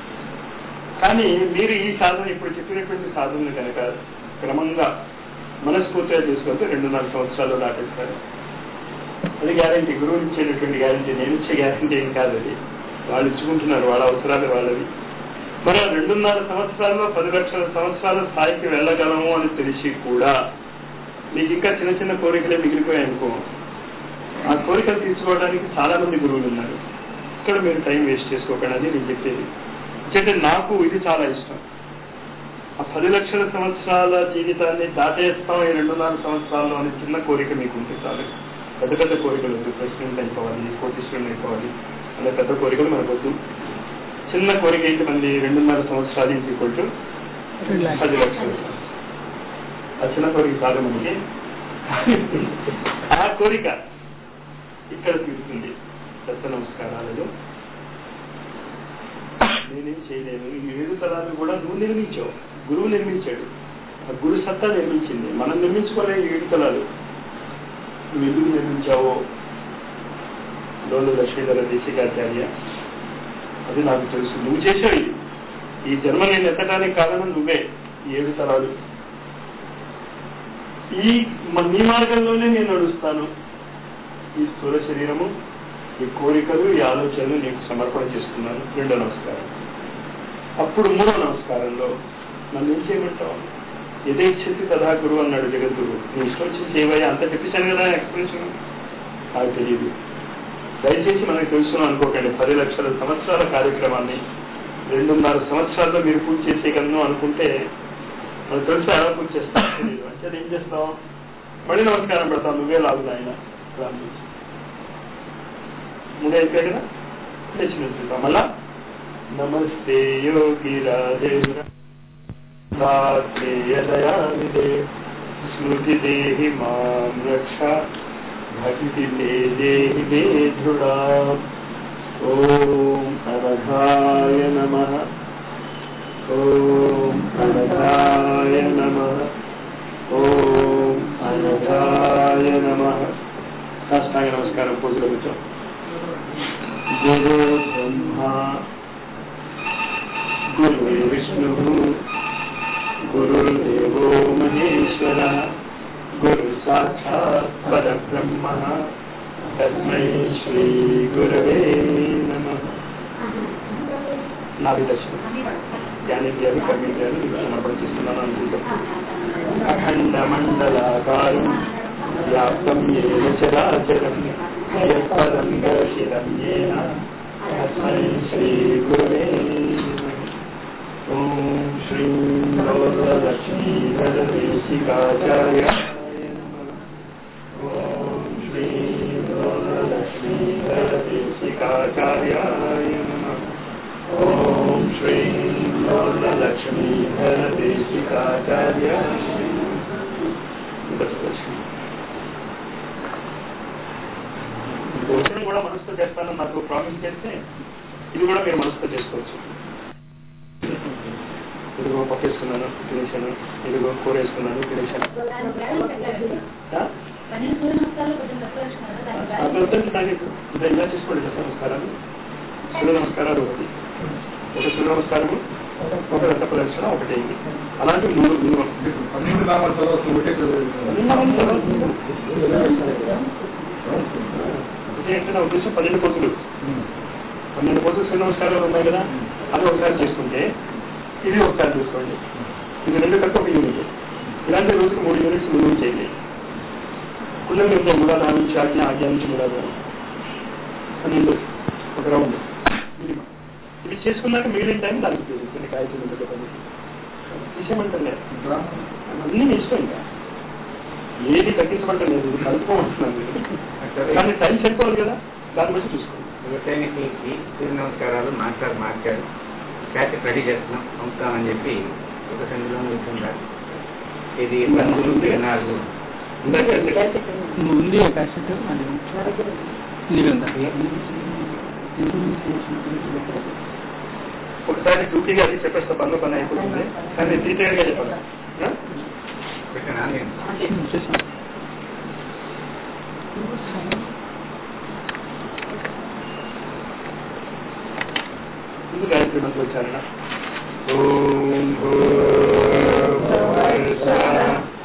కానీ మీరు ఈ సాధన ఇప్పుడు చెప్పినటువంటి సాధనలు కనుక క్రమంగా మనస్ఫూర్తిగా చేసుకుంటే రెండున్నర సంవత్సరాలు దాటిస్తారు అది గ్యారంటీ గురువు ఇచ్చేటటువంటి గ్యారంటీ నేను ఇచ్చే గ్యారంటీ ఏం కాదు అది వాళ్ళు ఇచ్చుకుంటున్నారు వాళ్ళ అవసరాలు వాళ్ళవి మరి ఆ రెండున్నర సంవత్సరాల్లో పది లక్షల సంవత్సరాల స్థాయికి వెళ్ళగలము అని తెలిసి కూడా మీకు ఇంకా చిన్న చిన్న కోరికలే మిగిలిపోయాయి అనుకో ఆ కోరికలు తీర్చుకోవడానికి చాలా మంది గురువులు ఉన్నారు ఇక్కడ మీరు టైం వేస్ట్ చేసుకోకండి అని నేను చెప్పేది ఎందుకంటే నాకు ఇది చాలా ఇష్టం ఆ పది లక్షల సంవత్సరాల జీవితాన్ని దాటేస్తాం ఈ రెండున్నర సంవత్సరాల్లో అని చిన్న కోరిక మీకు ఉంటుంది చాలు పెద్ద పెద్ద కోరికలు వద్దు ప్రెసిడెంట్ అయిపోవాలి కోటీశ్వరుని అయిపోవాలి అనే పెద్ద కోరికలు మనకు వద్దు చిన్న కోరిక ఏంటి మంది రెండున్నర సంవత్సరాలు ఇంటి ఈక్వల్ టు పది లక్షలు ఆ చిన్న కోరిక చాలు మనకి ఆ కోరిక ఇక్కడ తీరుతుంది దత్త నమస్కారాలలో నేనేం చేయలేను ఈ ఏడు తలాలు కూడా నువ్వు నిర్మించావు గురువు నిర్మించాడు ఆ గురు సత్తా నిర్మించింది మనం నిర్మించుకోలే ఈ ఏడు తలాలు నువ్వు ఎందుకు నిర్మించావో లోలు లక్ష్మీధర దేశికాచార్య అది నాకు తెలుసు నువ్వు చేసావు ఇది ఈ జన్మ నేను ఎత్తడానికి కారణం నువ్వే ఈ ఏడు తరాలు ఈ మ- నీ మార్గంలోనే నేను నడుస్తాను ఈ స్థూల శరీరము ఈ కోరికలు ఈ ఆలోచనలు నీకు సమర్పణ చేస్తున్నాను రెండో నమస్కారం అప్పుడు మూడో నమస్కారంలో నన్ను ఏం చేయమంటావు యథేచ్ఛతి తదా గురువు అన్నాడు జగద్గురు నీ ఇష్టం వచ్చి చేయవయ్యా అంత చెప్పేశాను కదా ఎక్స్ప్రెషన్ నాకు తెలియదు దయచేసి మనకు తెలుసును అనుకోకండి పది లక్షల సంవత్సరాల కార్యక్రమాన్ని రెండున్నర సంవత్సరాల్లో మీరు పూర్తి చేసేయగలను అనుకుంటే మనకు తెలుసు ఎలా పూర్తి చేస్తాం తెలియదు అంటే అది ఏం చేస్తాం మళ్ళీ నమస్కారం పెడతాం నువ్వే లాగు ఆయన ప్రారంభించి మూడే అయిపోయాయి కదా తెచ్చి మళ్ళా నమస్తే యోగి రాజేంద్ర దయానిదే స్మృతి దేహి మాం రక్ష భక్తి తే దేహి మే దృఢా ఓం అనఘాయ నమ ఓం అనఘాయ నమ ఓం అనఘాయ నమ సాష్టాంగ నమస్కారం పూజలో కూర్చో గురు బ్రహ్మ గురు విష్ణు గురుదేవో మహేశ్వర గురు సాక్షాత్ పరబ్రహ్మ తస్మై శ్రీ గురవే నమ నాభి దర్శనం జ్ఞానేంద్రియాలు కర్మేంద్రియాలు మీకు సమర్పణ చేస్తున్నాను అనుకుంటాం అఖండ మండలాకారం వ్యాప్తం ఏన చరాచరం యత్పదం దర్శితం ఏన తస్మై శ్రీ గురవే నమః. ఓం శ్రీ లక్ష్మీధరదేశికాచార్య ఓం శ్రీ లక్ష్మీధరదేశికాచార్యాయ నమః ఓం శ్రీ లక్ష్మీధరదేశికాచార్యాయ భోజనం కూడా మనసుతో చేస్తానని నాకు ప్రామిస్ చేస్తే ఇది కూడా మీరు మనసుతో చేసుకోవచ్చు ఇదిగో పప్పు వేసుకున్నాను తినేశాను ఇదిగో కూర వేసుకున్నాను తినేశాను ఆ? అది వద్దండి నాకు ఇంకా ఇలా చేసుకోండి దశ నమస్కారాలు సూర్య నమస్కారాలు ఒకటి ఒక సూర్య నమస్కారము ఒక రథ ప్రదక్షిణ ఒకటి అయింది అలాంటి మూడు మూడు పన్నెండు నామాలు చదవచ్చు ఒకటే ఒకటి అంటే నా ఉద్దేశం పన్నెండు కోతులు పన్నెండు కోతులు సూర్య నమస్కారాలు ఉన్నాయి కదా అది ఒకసారి చేసుకుంటే ఇది ఒకసారి చూసుకోండి ఇది రెండు కలిపి ఒక యూనిట్ ఇలాంటి రోజుకి మూడు యూనిట్స్ ముందు చేయండి కులం యొక్క మూలాధారం నుంచి ఆజ్ఞ ఆజ్ఞ నుంచి మూలాధారం పన్నెండు ఒక రౌండ్ మినిమం ఇవి చేసుకున్నాక మిగిలిన టైం దానికి ఉపయోగించండి గాయత్రి మంత్రుల పని విషయమంటే అన్నీ మీ ఇష్టం ఇంకా ఏది తగ్గించమంటలేదు ఇది కలుపుకోమంటున్నాను నేను. కానీ టైం సరిపోవాలి కదా దాన్ని బట్టి చూసుకోండి వ్యవసాయానికి సూర్య నమస్కారాలు మాట్లాడు మార్చాడు క్యాసెట్ రెడీ చేస్తున్నాం పంపుతామని చెప్పి ఒక సందులో వెళ్తున్నారు ఇది పంతొమ్మిది నాలుగు ఇందాక ఉంది క్యాసెట్ అది నీవి ఉందా ఒకసారి డ్యూటీగా అది చెప్పేస్తా పనులు పని అయిపోతుంది కానీ డీటెయిల్ గా చెప్పాలి ఆ? పెట్టినా నేను చూసాం ముందు గాయత్రి మంత్రోచ్చారణ ఓం భూర్భువస్సః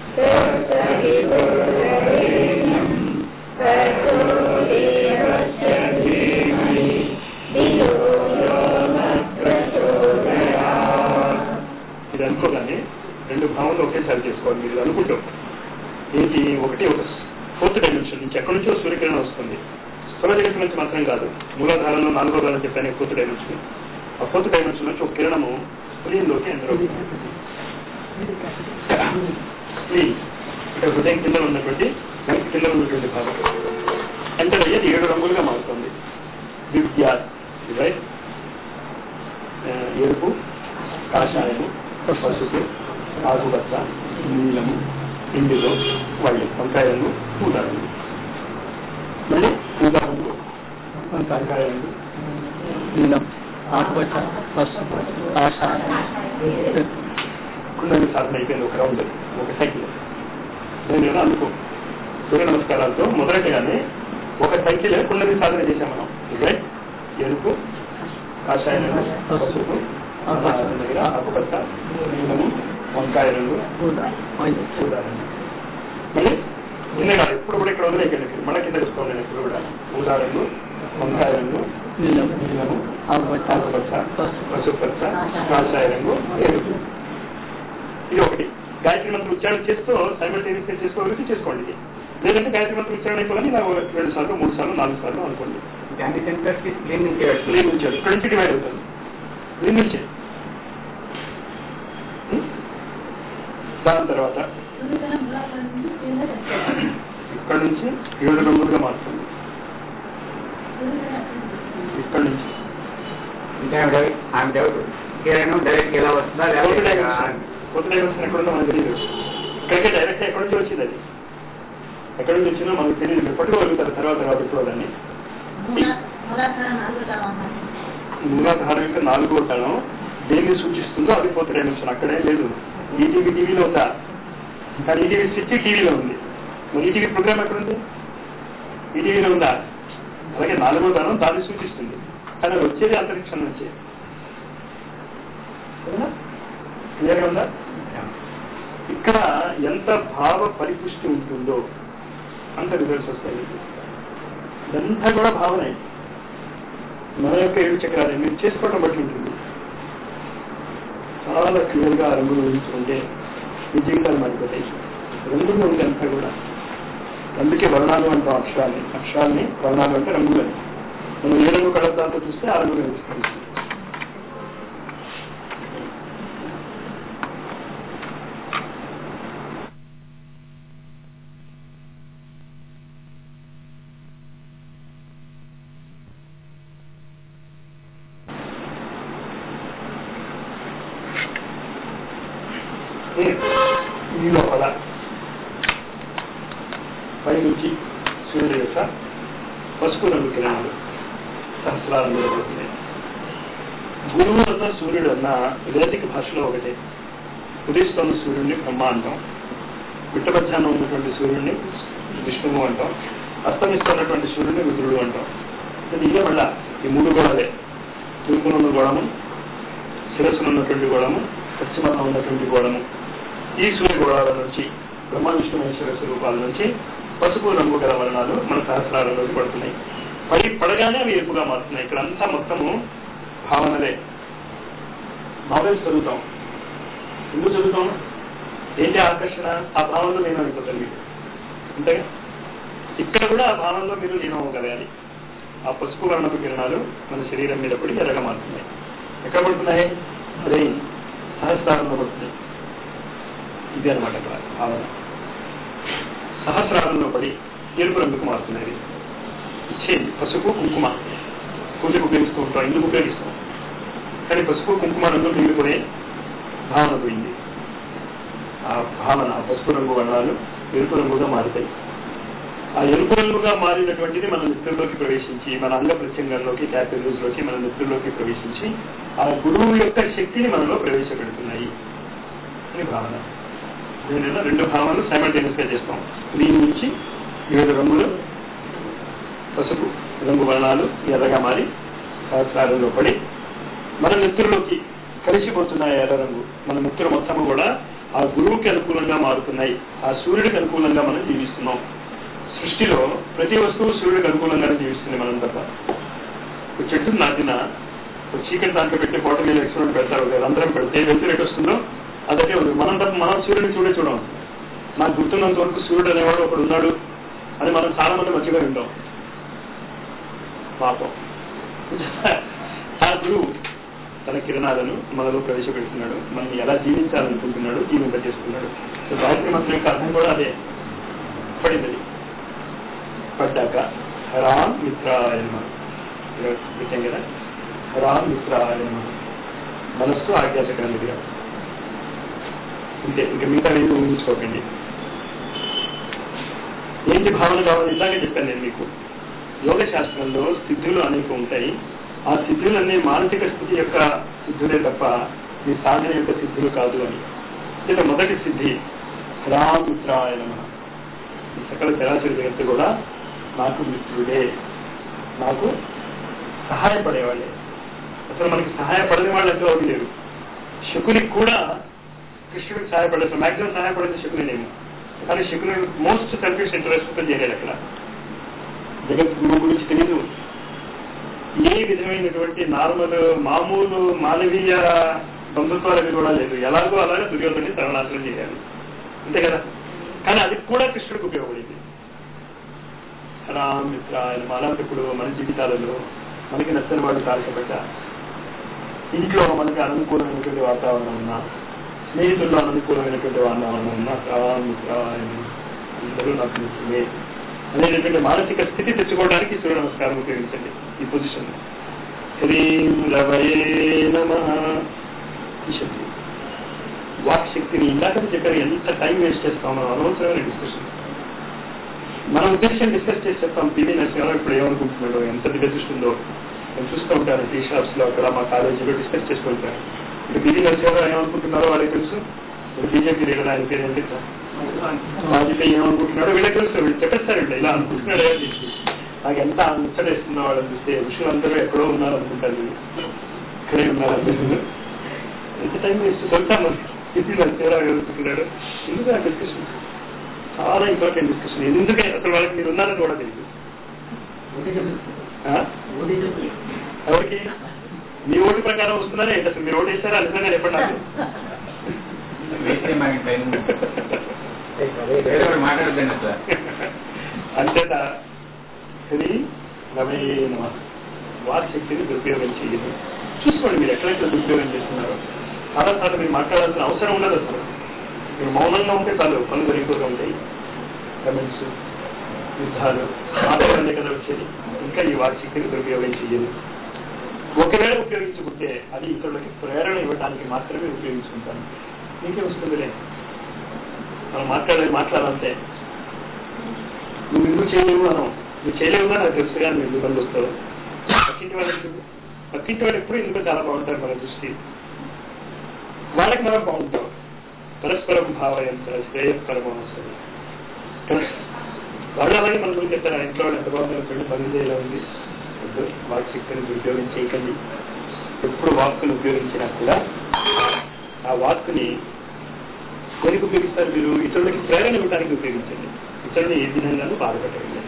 తత్సవితుర్వరేణ్యం భర్గో దేవస్య ధీమహి ధియో యో నః ప్రచోదయాత్. ఇది అనుకోగానే రెండు భావనలు ఒకేసారి చేసుకోవాలి మీరు ఇది అనుకుంటాం ఏంటి ఒకటి ఒక ఫోర్త్ డైమెన్షన్ నుంచి ఎక్కడి నుంచో సూర్యకిరణం వస్తుంది స్థూల జగత్తు నుంచి మాత్రం కాదు మూలాధారంలో నాలుగో దాని చెప్పాను ఫోర్త్ డైమెన్షన్ ఆ ఫోర్త్ డైమెన్షన్ నుంచి ఒక కిరణము స్క్రీన్లోకి ఎంటర్ అవుతుంది స్క్రీన్ అంటే హృదయం కింద ఉన్నటువంటి వెనక కింద ఉన్నటువంటి భాగం ఎంటర్ అయ్యేది ఏడు రంగులుగా మారుతుంది విద్య రైట్ ఎరుపు కాషాయము పసుపు ఆకుపచ్చ నీలము ఇండిలో వాళ్ళు వంకాయ రంగు ఊదా రంగు మళ్ళీ ఊదా రంగు వంకాయ రంగు నీలం ఆకుపచ్చ పసుపు కాషాయం కుండలి సాధన అయిపోయింది ఒక రౌండ్ ఒక సైకిల్ నేను ఏదో అనుకో సూర్య నమస్కారాలతో మొదలెట్టగానే ఒక సైకిల్ కుండలి సాధన చేశాం మనం రైట్ ఎరుపు కాషాయం రంగు, పసుపు ఆకుపచ్చ దగ్గర ఆకుపచ్చ నీలము వంకాయ రంగు ఊదా వైలెట్ ఊదా రంగు మళ్ళీ కింద కాదు ఎప్పుడు కూడా ఇక్కడ వదిలేకండి మళ్ళీ కింద తీసుకోండి నేను ఎప్పుడు కూడా ఊదా రంగు వంకాయ రంగు నీలం నీలము ఆకుపచ్చ ఆకుపచ్చ పసుపు పసుపచ్చ కాషాయ రంగు ఎరుపు ఇది ఒకటి గాయత్రి మంత్రం ఉచ్చారణ చేస్తూ సైమల్టేనియస్ గా చేసుకోగలిగితే చేసుకోండి ఇది. లేదంటే గాయత్రి మంత్రం ఉచ్చారణ అయిపోవాలి ఇలా రెండు సార్లు మూడు సార్లు నాలుగు సార్లు అనుకోండి దాని సెంటర్ కి స్క్రీన్ నుంచి వెళ్తుంది దీని నుంచి ఇక్కడ నుంచి డివైడ్ అవుతుంది దీని నుంచి ఉం? దాని తర్వాత ఇక్కడ నుంచి ఏడు రంగులుగా మారుతుంది ఇక్కడ నుంచి అంటే ఆమె డౌట్ ఆమె డౌట్ కిరణం డైరెక్ట్ ఎలా వస్తుందా కొత్త లేకపోతే డైమెన్షన్ కొత్త డైమెన్షన్ ఎక్కడ ఉందో మనకు తెలియదు ఇక్కడికే డైరెక్ట్ ఎక్కడి నుంచి వచ్చింది అది ఎక్కడి నుంచి వచ్చిందో మనకు తెలియదు మీరు పట్టుకోగలుగుతారు తర్వాత తర్వాత పెట్టుకోవాలని మూలాధారం యొక్క నాలుగో తలం దేన్ని సూచిస్తుందో అది పోతే డైమెన్షన్ అక్కడే లేదు ఈటీవీ టీవీలో ఉందా కానీ ఈటీవీ స్విచ్ టీవీలో ఉంది మరి ఈటీవీ ప్రోగ్రామ్ ఎక్కడ ఉంది ఈటీవీలో ఉందా అలాగే నాలుగో తలం దాన్ని సూచిస్తుంది కానీ అది వచ్చేది అంతరిక్షం నుంచే క్లియర్గా ఉందా ఇక్కడ ఎంత భావ పరిపుష్టి ఉంటుందో అంత రిజల్ట్స్ వస్తాయి ఇదంతా కూడా భావనే మన యొక్క ఏడు చక్రాలు మీరు చేసుకోవడం బట్టి ఉంటుంది చాలా క్లియర్ గా రంగులు ఊహించుకుంటే మీ జీవితాలు మారిపోతాయి రంగులు ఉంది అంతా కూడా అందుకే వర్ణాలు అంటాం అక్షరాన్ని అక్షరాన్ని వర్ణాలు అంటే రంగులని మనం ఏ రంగు కడతాంతో చూస్తే ఆ రంగు తెలుస్తుంది ఈ లోపల పై నుంచి సూర్యుడు యొక్క పసుపు రంగు కిరణాలు సహస్రాలు పడుతున్నాయి గురువులతో సూర్యుడు అన్న వేదిక భాషలో ఒకటే ఉదయిస్తున్న సూర్యుడిని బ్రహ్మ అంటాం పిట్ట మధ్యాహ్నం ఉన్నటువంటి సూర్యుడిని విష్ణువు అంటాం అస్తమిస్తున్నటువంటి సూర్యుడిని రుద్రుడు అంటాం ఇది ఇదే మళ్ళా ఈ మూడు గోడలే తూర్పున ఉన్న గోడము శిరస్సున ఉన్నటువంటి గోడము పశ్చిమాన ఉన్నటువంటి గోడము ఈ సూర్య గోళాల నుంచి బ్రహ్మ విష్ణు మహేశ్వర స్వరూపాల నుంచి పసుపు రంగు గల వర్ణాలు మన సహస్రాలలోకి పడుతున్నాయి పై పడగానే అవి ఎరుపుగా మారుతున్నాయి ఇక్కడ అంతా మొత్తము భావనలే నావెల్స్ చదువుతాం ఎందుకు చదువుతాం ఏంటి ఆకర్షణ ఆ భావనలో నేను అయిపోతాను మీకు అంతేగా ఇక్కడ కూడా ఆ భావనలో మీరు లీనం అవ్వగలగాలి ఆ పసుపు వర్ణపు కిరణాలు మన శరీరం మీద పడి ఎర్రగా మారుతున్నాయి ఎక్కడ పడుతున్నాయి బ్రెయిన్ సహస్రాలంలో పడుతున్నాయి ఇది అనమాట ఇక్కడ భావన సహస్రాలంలో పడి ఎరుపు రంగుకు మారుతున్నాయి ఇచ్చేది పసుపు కుంకుమ పూజకు ఉపయోగిస్తూ ఉంటాం ఎందుకు ఉపయోగిస్తాం కానీ పసుపు కుంకుమ రంగు మిగిలిపోయే భావన పోయింది ఆ భావన ఆ పసుపు రంగు వర్ణాలు ఎరుపు రంగుగా మారుతాయి ఆ ఎరుపు రంగుగా మారినటువంటిది మన నిద్రలోకి ప్రవేశించి మన అంగ ప్రత్యంగంలోకి క్యాపిటల్స్ లోకి మన నిద్రలోకి ప్రవేశించి ఆ గురువు యొక్క శక్తిని మనలో ప్రవేశపెడుతున్నాయి అని భావన దీనిలో రెండు భావనలు సైమల్టేనియస్ గా చేస్తాం దీని నుంచి ఏడు రంగులు పసుపు రంగు వర్ణాలు ఎర్రగా మారి సహస్రాలలో పడి మన నెత్తురులోకి కలిసిపోతున్నాయి ఎర్ర రంగు మన నెత్తురు మొత్తము కూడా ఆ గురువుకి అనుకూలంగా మారుతున్నాయి ఆ సూర్యుడికి అనుకూలంగా మనం జీవిస్తున్నాం సృష్టిలో ప్రతి వస్తువు సూర్యుడికి అనుకూలంగానే జీవిస్తుంది మనం తప్ప ఒక చెట్టు నాటిన ఒక చీకటి దాంట్లో పెట్టి ఫోటో మీద ఎక్స్పెరిమెంట్ పెడతారు ఒక రంధ్రం పెడితే వెళ్తూ రేట్ వస్తుందో అదొకే ఉంది మనం తప్ప మనం సూర్యుడిని చూడే చూడం నాకు గుర్తున్నంత వరకు సూర్యుడు అనేవాడు ఒకడు ఉన్నాడు అని మనం చాలా మంది మర్చిపోయి ఉంటాం పాపం ఆ గురువు తన కిరణాలను మనలో ప్రవేశపెడుతున్నాడు మనం ఎలా జీవించాలనుకుంటున్నాడు జీవింపజేస్తున్నాడు సో గాయత్రి మంత్రం యొక్క అర్థం కూడా అదే పడింది అది. పడ్డాక హరాం మిత్రాయ నమః. ఇలా పెట్టాం కదా హరాం మిత్రాయ నమః. మనస్సు ఆజ్ఞాచక్రం దగ్గర అంతే ఇంకా మిగతా ఏమి ఊహించుకోకండి ఏంటి భావన కావాలి ఇలాగే చెప్పాను నేను మీకు యోగ శాస్త్రంలో సిద్ధులు అనేక ఉంటాయి ఆ సిద్ధులన్నీ మానసిక స్థితి యొక్క సిద్ధులే తప్ప మీ సాధన యొక్క సిద్ధులు కాదు అని ఇలా మొదటి సిద్ధి రామిత్రాయ నమః. ఈ సకల చరాచర జగత్తు కూడా నాకు మిత్రుడే నాకు సహాయపడేవాళ్ళే అసలు మనకి సహాయపడని వాళ్ళు ఎంతో ఎవరు లేరు శకునికి కూడా కృష్ణుడికి సహాయపడలేదు మాక్సిమం సహాయపడేది శకునేమో కానీ శకుని మోస్ట్ సెల్ఫిష్ ఇంట్రెస్ట్ తో చేయలేదు అక్కడ జగద్గురు గురించి తెలీదు ఏ విధమైనటువంటి నార్మల్ మామూలు మానవీయ బంధుత్వాలు అవి కూడా లేదు ఎలాగో అలాగే దుర్యోధని సర్వనాశనం చేయాలి అంతే కదా కానీ అది కూడా కృష్ణుడికి ఉపయోగపడింది రామిత్ర ఆయన మాలాంతకుడు మన జీవితాలలో మనకి నచ్చని వాడు కాల్చబడ్డ ఇంట్లో మనకి అనుకూలమైనటువంటి వాతావరణం ఉన్నా స్నేహితుల్లో అనుకూలమైనటువంటి వాతావరణం ఉన్నా రామిత్ర ఆయన అందరూ నాకు మిత్రులే అనేటటువంటి మానసిక స్థితి తెచ్చుకోవడానికి సూర్య నమస్కారం ఉపయోగించండి ఈ పొజిషన్ హ్రీం రవయే నమ ఈ శక్తి వాక్ శక్తిని ఇందాక చెప్పారు ఎంత టైం వేస్ట్ చేస్తాం మనం అనవసరమైన డిస్కషన్ మన ఉద్దేశం డిస్కస్ చేసి చెప్తాం పివి నరసింహారావు ఇప్పుడు ఏమనుకుంటున్నాడు ఎంత దిగదృష్టిందో నేను చూస్తూ ఉంటాను టీ షాప్స్ లో అక్కడ మా కాలేజీలో డిస్కస్ చేస్తూ ఉంటాను ఇప్పుడు పివి నరసింహారావు ఏమనుకుంటున్నారో వాళ్ళకి తెలుసు ఇప్పుడు బీజేపీ లీడర్ ఆయన పేరు ఏంటి వాజ్పేయి ఏమనుకుంటున్నాడో వీళ్ళకి తెలుసు వీళ్ళు చెప్పేస్తారు వీళ్ళు ఇలా అనుకుంటున్నాడు అని చెప్పి నాకు ఎంత ముచ్చటేస్తుందో వాళ్ళని చూస్తే ఋషులందరూ ఎక్కడో ఉన్నారు అనుకుంటారు వీళ్ళు. ఇక్కడే ఉన్నారు అనుకుంటున్నారు ఎంత టైం వేస్ట్ చెప్తాను ఇది నరసింహారావు ఏమనుకుంటున్నాడు ఎందుకు ఆ డిస్కషన్ చాలా ఇంపార్టెంట్ డిస్కషన్ ఎందుకంటే అసలు వాళ్ళకి మీరు ఉన్నారని కూడా తెలియదు ఆ? ఎవరికి మీ ఓటు ప్రకారం వస్తున్నారా ఏంటి అసలు మీరు ఓటు వేసారా నిజంగా చెప్పండి నాకు వేస్తే మనకి టైం వేరే వాడు మాట్లాడద్దండి సార్ అంతేత ఇది రవే నమ వారి శక్తిని దురుపయోగం చేయదు చూసుకోండి మీరు ఎక్కడైతే దురుపయోగం చేస్తున్నారో చాలా సార్లు మీరు మాట్లాడాల్సిన అవసరం ఉండదు అసలు మీరు మౌనంగా ఉంటే చాలు పనులు ఎక్కువగా ఉంటాయి కమెంట్స్ యుద్ధాలు మాట్లాడాలే కదా వచ్చేది ఇంకా ఈ వారి శక్తిని దురుపయోగం చేయదు ఒకవేళ ఉపయోగించుకుంటే అది ఇతరులకి ప్రేరణ ఇవ్వడానికి మాత్రమే ఉపయోగించుకుంటాను మీకే వస్తుందిలే మనం మాట్లాడేది మాట్లాడాలంటే నువ్వు ఎందుకు చేయలేవు అనం నువ్వు చేయలేవు నాకు తెలుసు కానీ నువ్వు ఇబ్బంది వస్తావు పక్కింటి వాళ్ళు ఎందుకు? పక్కింటి వాళ్ళు ఎప్పుడు ఎందుకు చాలా బాగుంటారు మన దృష్టి వాళ్ళకి మనం బాగుంటాం పరస్పరం భావయంత శ్రేయస్కరమం వస్తుంది వాళ్ళు అలాగే మన గురించి చెప్తారు ఆ ఇంట్లో వాళ్ళు ఎంత బాగుందో చూడండి పని చేయాలి ఉంది వద్దు, వాక్ శక్తిని దుర్యోగం చేయకండి ఎప్పుడు వాక్కును ఉపయోగించినా కూడా ఆ వాక్కుని దేనికి ఉపయోగిస్తారు మీరు ఇతరులకి ప్రేరణ ఇవ్వడానికి ఉపయోగించండి ఇతరుని ఏ విధంగానూ బాధపెట్టండి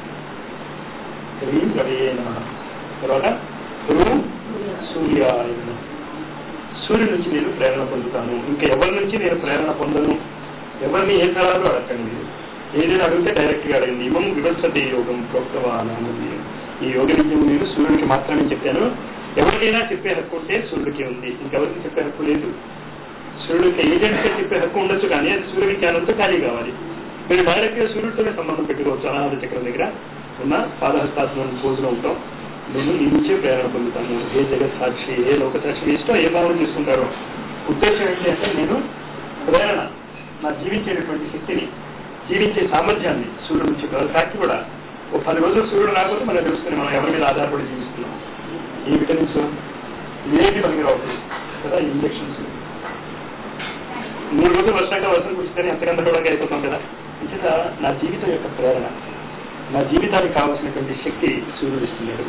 హ్రీం రవయే నమః. తర్వాత గురువు సూర్యాయ నమః. సూర్యుడి నుంచి నేను ప్రేరణ పొందుతాను ఇంకా ఎవరి నుంచి నేను ప్రేరణ పొందను ఎవరిని ఏ సలహాలు అడగండి మీరు ఏదైనా అడిగితే డైరెక్ట్ గా అడగండి ఇమం వివత్సతే యోగం ప్రోక్తవానన్నది ఈ యోగ విద్యను నేను సూర్యుడికి మాత్రమే చెప్పాను ఎవరికైనా చెప్పే హక్కు ఉంటే సూర్యుడికి ఉంది ఇంకెవరికి చెప్పే హక్కు లేదు సూర్యుడికి ఏజెంట్ గా చెప్పే హక్కు ఉండొచ్చు కానీ అది సూర్య విజ్ఞానంతో ఖాళీ కావాలి మీరు డైరెక్ట్ గా సూర్యుడితోనే సంబంధం పెట్టుకోవచ్చు అనాథ చక్రం దగ్గర ఉన్న పాదహస్తాత్మను పోజులో ఉంటాం నేను నీ నుంచే ప్రేరణ పొందుతాను ఏ జగత్ సాక్షి ఏ లోక సాక్షి మీ ఇష్టం ఏ భావన తీసుకుంటారో ఉద్దేశం ఏంటి అంటే నేను ప్రేరణ నా జీవించేటటువంటి శక్తిని జీవించే సామర్థ్యాన్ని సూర్యుడు నుంచి ఫ్యాక్ట్ కూడా ఓ పది రోజులు సూర్యుడు రాకపోతే మనం తెలుస్తుంది మనం ఎవరి మీద ఆధారపడి జీవిస్తున్నాం ఈ విటమిన్స్ ఏది మనకి రావు కదా ఇంజక్షన్స్ మూడు రోజులు వర్షాక వర్షం కురిస్తేనే ఎంతకంత కూడా అయిపోతాం కదా ఇచ్చేత నా జీవితం యొక్క ప్రేరణ నా జీవితానికి కావాల్సినటువంటి శక్తి సూర్యుడు ఇస్తున్నాడు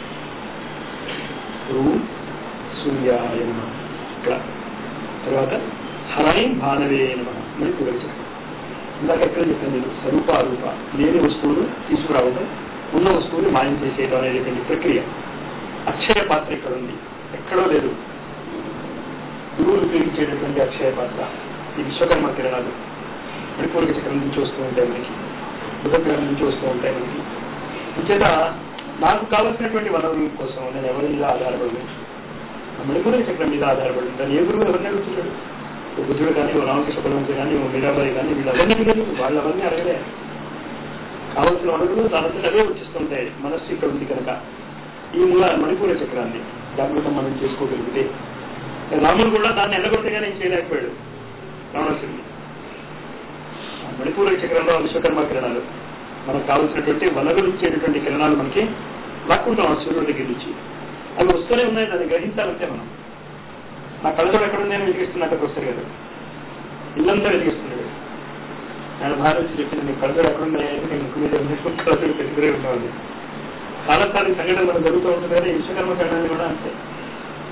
గురువు సూర్యాయ నమః. ఇక్కడ తర్వాత హరైం భానవే నమ మళ్ళీ వివరించాను ఇందాక ఎక్కడ చెప్పాను నేను స్వరూప రూప లేని వస్తువులు తీసుకురావడం ఉన్న వస్తువులు మాయం చేసేయడం అనేటువంటి ప్రక్రియ అక్షయ పాత్ర ఇక్కడ ఉంది ఎక్కడో లేదు గురువులు ఉపయోగించేటటువంటి అక్షయ పాత్ర ఈ విశ్వకర్మ కిరణాలు మణిపూర్వక చక్రం నుంచి వస్తూ ఉంటాయి మనకి బుధగ్రహం నుంచి వస్తూ ఉంటాయి మనకి అంచేత నాకు కావలసినటువంటి వనరుల కోసం నేను ఎవరి మీద ఆధారపడలేదు ఆ మణిపూర్వక చక్రం మీద ఆధారపడి ఉంటాను ఏ గురువు ఎవరిని అడుగుతున్నాడు ఓ బుద్ధుడు కానీ ఓ రామకృష్ణ పరమంతి కానీ ఓ మీరాబాయి కానీ వీళ్ళెవరిని అడగలేదు వాళ్ళు ఎవరిని అడగలే కావలసిన వనరులు దానితో అవే వచ్చిస్తుంటాయి మనస్సు ఇక్కడ ఉంది కనుక ఈ మూల మణిపూర చక్రాన్ని జాగ్రత్త మనం చేసుకోగలిగితే రాముడు కూడా దాన్ని ఎల్లగొట్టగానే ఏం చేయలేకపోయాడు రావణాసురుని ఆ మణిపూర చక్రంలో విశ్వకర్మ కిరణాలు మనకు కావలసినటువంటి వనరులు ఇచ్చేటటువంటి కిరణాలు మనకి లాక్కుంటాం ఆ సూర్యుడి దగ్గర నుంచి అవి వస్తూనే ఉన్నాయి దాన్ని గ్రహించాలంటే మనం నా కళ్ళజోడు ఎక్కడుంది అని వెతికిస్తున్నట్టు వస్తారు కదా ఇల్లంతా వెతికిస్తున్నాడు ఆయన భార్య వచ్చి చెప్పింది నీ కళ్ళజోడు ఎక్కడున్నాయి అంటే నేను ముక్కు మీద ఉంది, కళ్ళజోడు పెట్టుకునే ఉంటాను చాలా సార్లు సంఘటన మనకు జరుగుతూ ఉంటుంది కదా ఈ విశ్వకర్మ కిరణాన్ని కూడా అంతే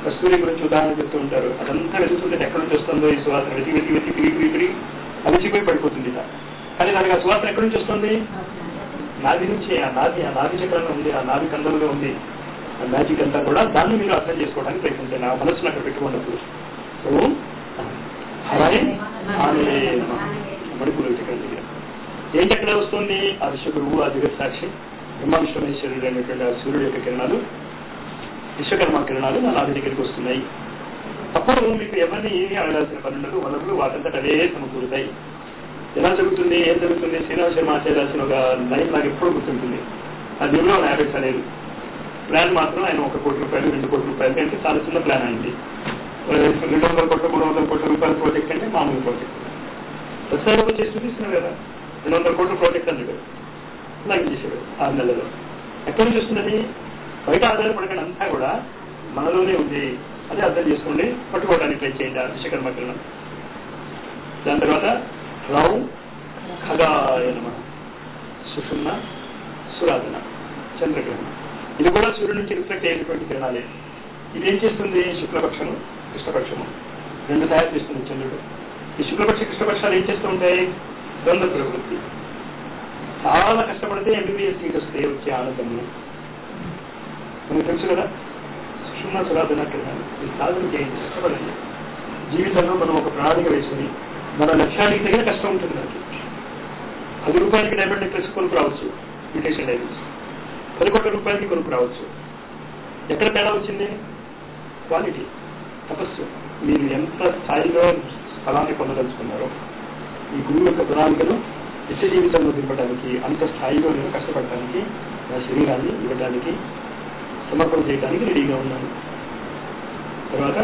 కస్తూరి గురించి ఉదాహరణ చెప్తూ ఉంటారు అదంతా వెతుకుతుంటే ఎక్కడి నుంచి వస్తుందో ఈ సువాసన వెతికి వెతికి వెతికి తిరిగి తిరిగి తిరిగి అలసిపోయి పడిపోతుంది ఇలా కానీ దానికి ఆ సువాసన ఎక్కడి నుంచి వస్తుంది నాది నుంచి ఆ నాది ఆ నాది చక్రంలో ఉంది ఆ నాది కందంలో ఉంది ఆ మ్యాజిక్ అంతా కూడా దాన్ని మీరు అర్థం చేసుకోవడానికి ప్రయత్నించండి నా మనసులో అక్కడ పెట్టుకున్నప్పుడు ఓం హరాయ్ ఆనే నమః. మణిపూర్ చక్రం దగ్గర ఏం చక్రం వస్తుంది ఆ విశ్వగురువు ఆ జగత్ సాక్షి బ్రహ్మ విశ్వమేశ్వరుడు అనేటువంటి ఆ సూర్యుడు యొక్క కిరణాలు విశ్వకర్మ కిరణాలు నా నాది దగ్గరికి వస్తున్నాయి అప్పుడు మీకు ఎవరిని ఏమీ అడగాల్సిన పని ఉండదు వనరులు వాటంతట అవే సమకూరుతాయి ఎలా జరుగుతుంది ఏం జరుగుతుంది శ్రీరామ శర్మ ఆచార్య రాసిన ఒక లైన్ నాకు ఎప్పుడు గుర్తుంటుంది ఆ న్యూరో హ్యాబిట్స్ అనేది ప్లాన్ మాత్రం ఆయన ఒక కోటి రూపాయలు రెండు కోట్ల రూపాయలు అంటే చాలా చిన్న ప్లాన్ అయింది రెండు వందల కోట్ల మూడు వందల కోట్ల రూపాయల ప్రాజెక్ట్ అంటే మామూలు ప్రాజెక్ట్ ప్రతిసారి చేసి చూపిస్తున్నాం కదా రెండు వందల కోట్ల ప్రాజెక్ట్ అన్నాడు లాగిన్ చేసాడు ఆరు నెలల్లో ఎక్కడి నుంచి వస్తున్నది బయట ఆధారపడకుండా అంతా కూడా మనలోనే ఉంది అదే అర్థం చేసుకోండి పట్టుకోవడానికి ట్రై చేయండి ఆ విశ్వకర్మ కిరణం దాని తర్వాత రావు ఖగాయ నమ సుషుమ్న సురాధన చంద్రగ్రహణం ఇది కూడా సూర్యుడి నుంచి రిఫ్లెక్ట్ అయ్యేటువంటి కిరణాలే ఇది ఏం చేస్తుంది శుక్లపక్షము కృష్ణపక్షము రెండు తయారు చేస్తుంది చంద్రుడు ఈ శుక్లపక్ష కృష్ణపక్షాలు ఏం చేస్తూ ఉంటాయి ద్వంద్వ ప్రవృత్తి చాలా కష్టపడితే ఎంబీబీఎస్ సీట్ వస్తే వచ్చే ఆనందము మనకు తెలుసు కదా సుషుమ్న సురాధన కిరణాలు ఈ సాధన చేయండి కష్టపడండి జీవితంలో మనం ఒక ప్రణాళిక వేసుకుని మన లక్ష్యానికి తగిన కష్టం ఉంటుంది మనకి పది రూపాయలకి డైమండ్ నెక్లెస్ కొనుక్కు రావచ్చు ఇమిటేషన్ డైమండ్స్ పది కోట్ల రూపాయలకి కొనుక్కు రావచ్చు ఎక్కడ తేడా వచ్చింది క్వాలిటీ తపస్సు మీరు ఎంత స్థాయిలో స్థలాన్ని పొందదలుచుకున్నారో ఈ గురువు యొక్క ప్రణాళికను నిత్య జీవితంలో దింపడానికి అంత స్థాయిలో నేను కష్టపడటానికి నా శరీరాన్ని ఇవ్వడానికి సమర్పణ చేయడానికి రెడీగా ఉన్నాను తర్వాత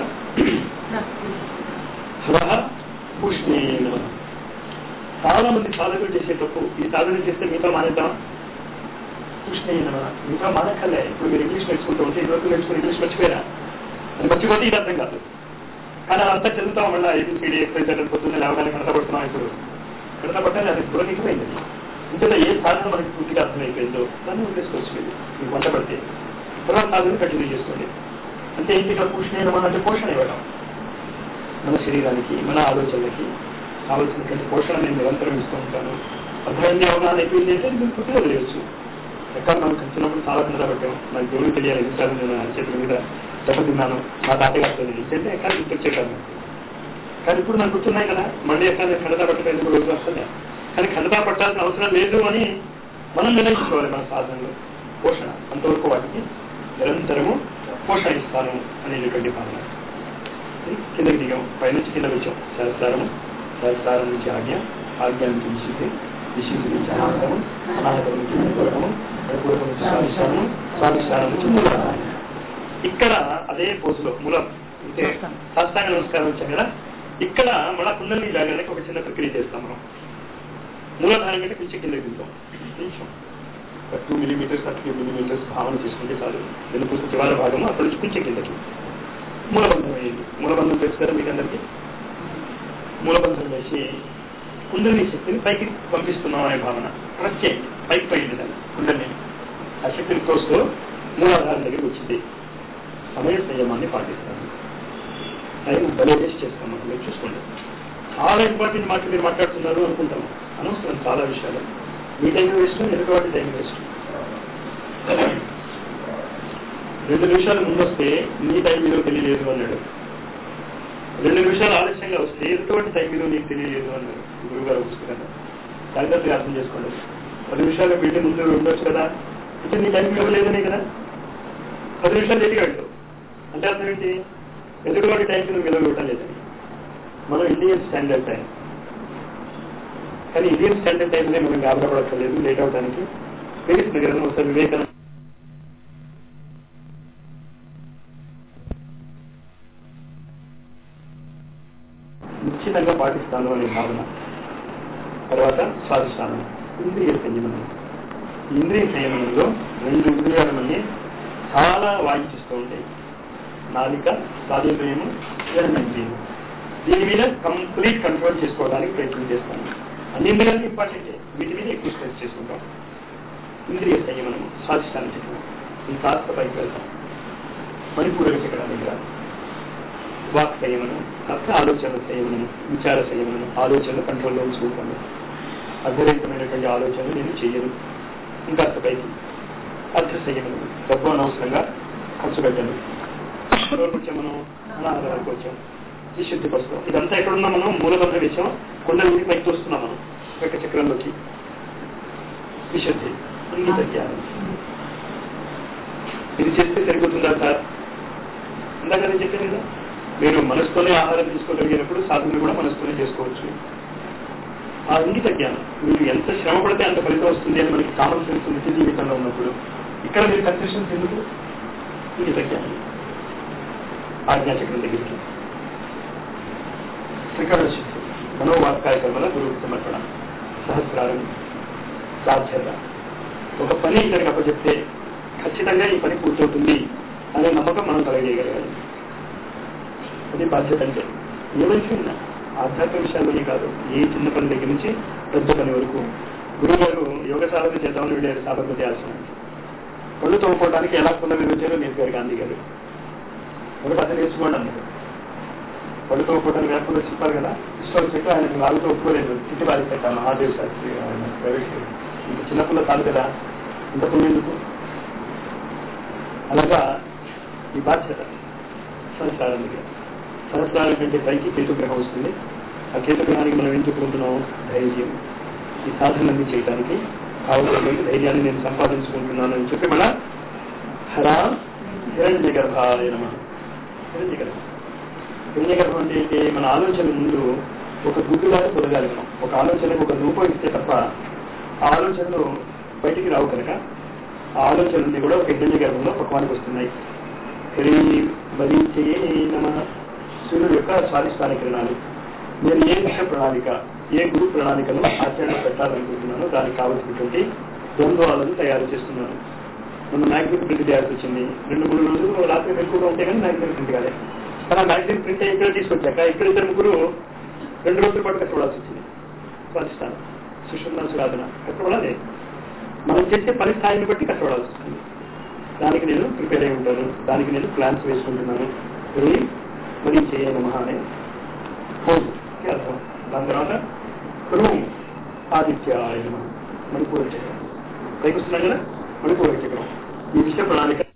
హరహ పూష్ణేన చాలా మంది సాధకులు చేసే తప్పు ఈ సాధన చేస్తే మీతో మానేద్దాం పూష్ణేన మీతో మానక్కర్లే ఇప్పుడు మీరు ఇంగ్లీష్ నేర్చుకుంటూ ఉంటే ఇదివరకు నేర్చుకుని ఇంగ్లీష్ మర్చిపోయారా అది మర్చిపోతే ఇది అర్థం కాదు కానీ అదంతా చదువుతాం మళ్ళీ ఏబిసిడి ఎక్సైజ్ పొద్దున్నే లేవడానికి కడతపడుతున్నాం ఇప్పుడు కడతపట్టాలి అది పురనికమైంది ఇందులో ఏ సాధన మనకి పూర్తిగా అర్థమైపోయిందో దాన్ని వదిలేసుకోవచ్చు మీరు మీకు వంట పడితే తర్వాత సాధన కంటిన్యూ చేసుకోండి అంటే ఏంటి ఇక్కడ పూషణ అంటే పోషణ ఇవ్వడం మన శరీరానికి మన ఆలోచనలకి కావలసినటువంటి పోషణ నేను నిరంతరం ఇస్తూ ఉంటాను అర్థమైంది అవగాహన అయిపోయింది అంటే మీరు పూర్తిగా వదిలేయచ్చు ఎక్కడ మనం చిన్నప్పుడు చాలా కింద పెట్టాం నాకు దేవుడు తెలియాలి ఎన్నిసార్లు నేను ఆయన చేతుల మీద దెబ్బతిన్నాను మా తాతగారితో అంటే ఎక్కడ గుర్తొచ్చేటాను కానీ ఇప్పుడు నాకు గుర్తున్నాయి కదా మళ్ళీ ఎక్కడ ఖండతా పట్టడానికి రోజు వస్తుంది కానీ ఖండతా పట్టాల్సిన అవసరం లేదు అని మనం నిర్ణయించుకోవాలి మన సాధనలో పోషణ అంతవరకు వాటికి నిరంతరము పోషణ ఇస్తాను అనేటువంటి భావన కిందకి దిగాం పైనుంచి కింద వచ్చాం శాస్త్రము శాస్త్రం నుంచి ఆజ్ఞ ఆజ్ఞ నుంచి విశుద్ధి విశుద్ధి నుంచి అనాహతము అనాహతం నుంచి పూర్వకము పూర్వకం నుంచి స్వాధిష్టానము స్వాధిష్టానం నుంచి మూలాధారం ఇక్కడ అదే పోజులో మూలం అంటే సాష్టాంగ నమస్కారం వచ్చాం కదా ఇక్కడ మళ్ళా కుండలి లాగానే ఒక చిన్న ప్రక్రియ చేస్తాం మనం మూలాధారం కంటే కొంచెం కిందకి దిగుతాం కొంచెం టూ మిలీమీటర్స్ థర్టీ మిలీమీటర్స్ భావన చేసుకుంటే చాలు వెనుపూస చివరి భాగము అక్కడ నుంచి కొంచెం కిందకి మూలబంధం వేయండి మూలబంధం తెలుస్తారా మీకు అందరికీ మూలబంధం వేసి కుండలిని శక్తిని పైకి పంపిస్తున్నాం అనే భావన ప్రెస్ చేయండి పైకి పైకి దాన్ని కుండలిని ఆ శక్తిని తోస్తూ మూలాధారం దగ్గరికి వచ్చింది సమయ సంయమాన్ని పాటిస్తాను టైం భలే వేస్ట్ చేస్తాం మనం మీరు చూసుకోండి చాలా ఇంపార్టెంట్ మాట మీరు మాట్లాడుతున్నారు అనుకుంటాం అనవసరం చాలా విషయాలు మీ టైం వేస్ట్ ఎదుటి వాటి టైం వేస్ట్ రెండు నిమిషాలు ముందొస్తే నీ టైం మీద తెలియలేదు అన్నాడు రెండు నిమిషాలు ఆలస్యంగా వస్తే ఎటువంటి టైం మీద నీకు తెలియలేదు అన్నాడు గురువు గారు పుస్తకంలో జాగ్రత్తగా అర్థం చేసుకోండి పది నిమిషాలు పెళ్లి ముందు ఉండొచ్చు కదా అంటే నీ టైం ఇవ్వలేదనే కదా పది నిమిషాలు లేట్గా వెళ్తావు అంటే అర్థం ఏంటి ఎదుటివాడి టైంకి నువ్వు విలువ ఇవ్వటం లేదని మనం ఇండియన్ స్టాండర్డ్ టైం కానీ ఇండియన్ స్టాండర్డ్ టైంలో మనం గాబరపడక్కర్లేదు లేట్ అవడానికి తెలుస్తుంది కదా ఒకసారి వివేకానంద నిశ్చితంగా పాటిస్తాను అనే భావన తర్వాత స్వాధిష్టానం ఇంద్రియ సంయమనం ఈ ఇంద్రియ సంయమనంలో రెండు ఇంద్రియాలు మనల్ని చాలా వాయించిస్తూ ఉంటాయి నాలిక సాధింద్రియము ఇంద్రియము దీని మీద కంప్లీట్ కంట్రోల్ చేసుకోవడానికి ప్రయత్నం చేస్తాను అన్ని ఇంద్రియాలు ఇంపార్టెంటే వీటి మీద ఎక్కువ స్ట్రెస్ చేసుకుంటాం ఇంద్రియ సంయమనము స్వాధిష్టానం చెప్పడం ఈ కాస్త పైకి వెళ్తాం మణిపూర చక్రం దగ్గర వాక్ సంయమనం కాకపోతే ఆలోచన సంయమనం విచార సంయమనం ఆలోచనలు కంట్రోల్లో ఉంచుకుంటాను అర్థరహితమైనటువంటి ఆలోచనలు నేను చెయ్యను ఇంకా పైకి అర్థ సంయమనం డబ్బు అనవసరంగా ఖర్చు పెట్టను ఎవరికి వచ్చాం మనం అనాథాలకు వచ్చాం విశుద్ధికి వస్తాం ఇదంతా ఎక్కడున్నా మనం మూలభద్ర విషయం కొండ నుండి పైకి వస్తున్నాం మనం యొక్క చక్రంలోకి విశుద్ధి అన్ని తగ్గాలి ఇది చేస్తే సరిపోతుందా సార్ ఇందాక నేను చెప్పాను కదా మీరు మనసుతోనే ఆహారం తీసుకోగలిగినప్పుడు సాధన కూడా మనసుతోనే చేసుకోవచ్చు ఆ ఇంగిత జ్ఞానం మీరు ఎంత శ్రమ పడితే అంత ఫలితం వస్తుంది అని మనకి కామన్ సెన్స్ నిత్య జీవితంలో ఉన్నప్పుడు ఇక్కడ మీరు కన్సెషన్స్ ఎందుకు ఇంగిత జ్ఞానం ఆజ్ఞాచక్రం దగ్గరికి త్రికరణ శక్తి మనోవాక్కాయ కర్మల గురువు సమర్పణ సహస్రారం బాధ్యత ఒక పని ఇద్దరికి అప్పచెప్తే ఖచ్చితంగా ఈ పని పూర్తవుతుంది అనే నమ్మకం మనం కలగజేయగలగాలి అది బాధ్యత అంటే ఏ విషయం ఆధ్యాత్మిక విషయాల్లోనే కాదు ఏ చిన్న పని దగ్గర నుంచి పెద్ద పని వరకు గురువు గారు యోగ సాధన చేద్దామని వెళ్ళారు సాబర్మతి ఆశ్రమానికి పళ్ళు తోముకోవడానికి ఎలా పుల్ల నిర్వహించారో నేర్పారు గాంధీ గారు ఒకటి అతను నేర్చుకోండి అన్నారు పళ్ళు తోముకోవడానికి లేకుండా చెప్పారు కదా ఇష్టం చెప్పి ఆయన వాళ్ళతో ఒప్పుకోలేదు తిట్టి వారికి పెట్టాను మహాదేవ్ శాస్త్రి ఆయన ప్రైవేట్ ఇంత చిన్న పుల్ల కాదు కదా ఇంత పుల్ల ఎందుకు అలాగా ఈ బాధ్యత సంస్కారం దగ్గర సహస్రాల కంటే పైకి కేతుగ్రహం వస్తుంది ఆ కేతుగ్రహానికి మనం ఏం చెప్పుకుంటున్నాం ధైర్యం ఈ సాధనలన్నీ చేయడానికి కావలసినటువంటి ధైర్యాన్ని నేను సంపాదించుకుంటున్నాను అని చెప్పి మన హరా హిరణ్య గర్భాయ నమ హిరణ్య గర్భం హిరణ్య గర్భం అంటే ఏంటి? మన ఆలోచన ముందు ఒక గుడ్డులాగా పొదగాలి మనం ఒక ఆలోచనకు ఒక రూపం ఇస్తే తప్ప ఆ ఆలోచనలు బయటికి రావు కనుక ఆ ఆలోచనలన్నీ కూడా ఒక హిరణ్య గర్భంలో పక్వానికి వస్తున్నాయి హ్రీం బలీచే నమ సూర్యుడు యొక్క స్వాధిష్టాన కిరణాలు నేను ఏ విషయ ప్రణాళిక ఏ గురు ప్రణాళికను ఆచరణ పెట్టాలనుకుంటున్నానో దానికి కావలసినటువంటి ద్వంద్వాలను తయారు చేస్తున్నాను మన మ్యాగ్జిన్ ప్రింట్ చేయాల్సి వచ్చింది రెండు మూడు రోజులు రాత్రి ఎక్కువగా ఉంటే కానీ మ్యాగ్జిన్ ప్రింట్ కాలే కానీ ఆ మ్యాగ్జిన్ ప్రింట్ ఇక్కడ తీసుకొచ్చాక ఇక్కడ ఇద్దరు ముగ్గురు రెండు రోజుల పాటు కష్టపడాల్సి వచ్చింది స్వాధిష్టానం సుషుమ్న సురాధన కష్టపడాలి మనం చేసే పని స్థాయిని బట్టి కష్టపడాల్సి వస్తుంది దానికి నేను ప్రిపేర్ అయి ఉంటాను దానికి నేను ప్లాన్స్ వేసుకుంటున్నాను ఇది మరి చేయ నమ అనే హోమ్ కి అర్థం దాని తర్వాత క్రూమ్ ఆదిత్య నమ మణిపూర చక్రం పైకి వస్తున్నాం కదా మణిపూర చక్రం ఈ విషయ ప్రణాళిక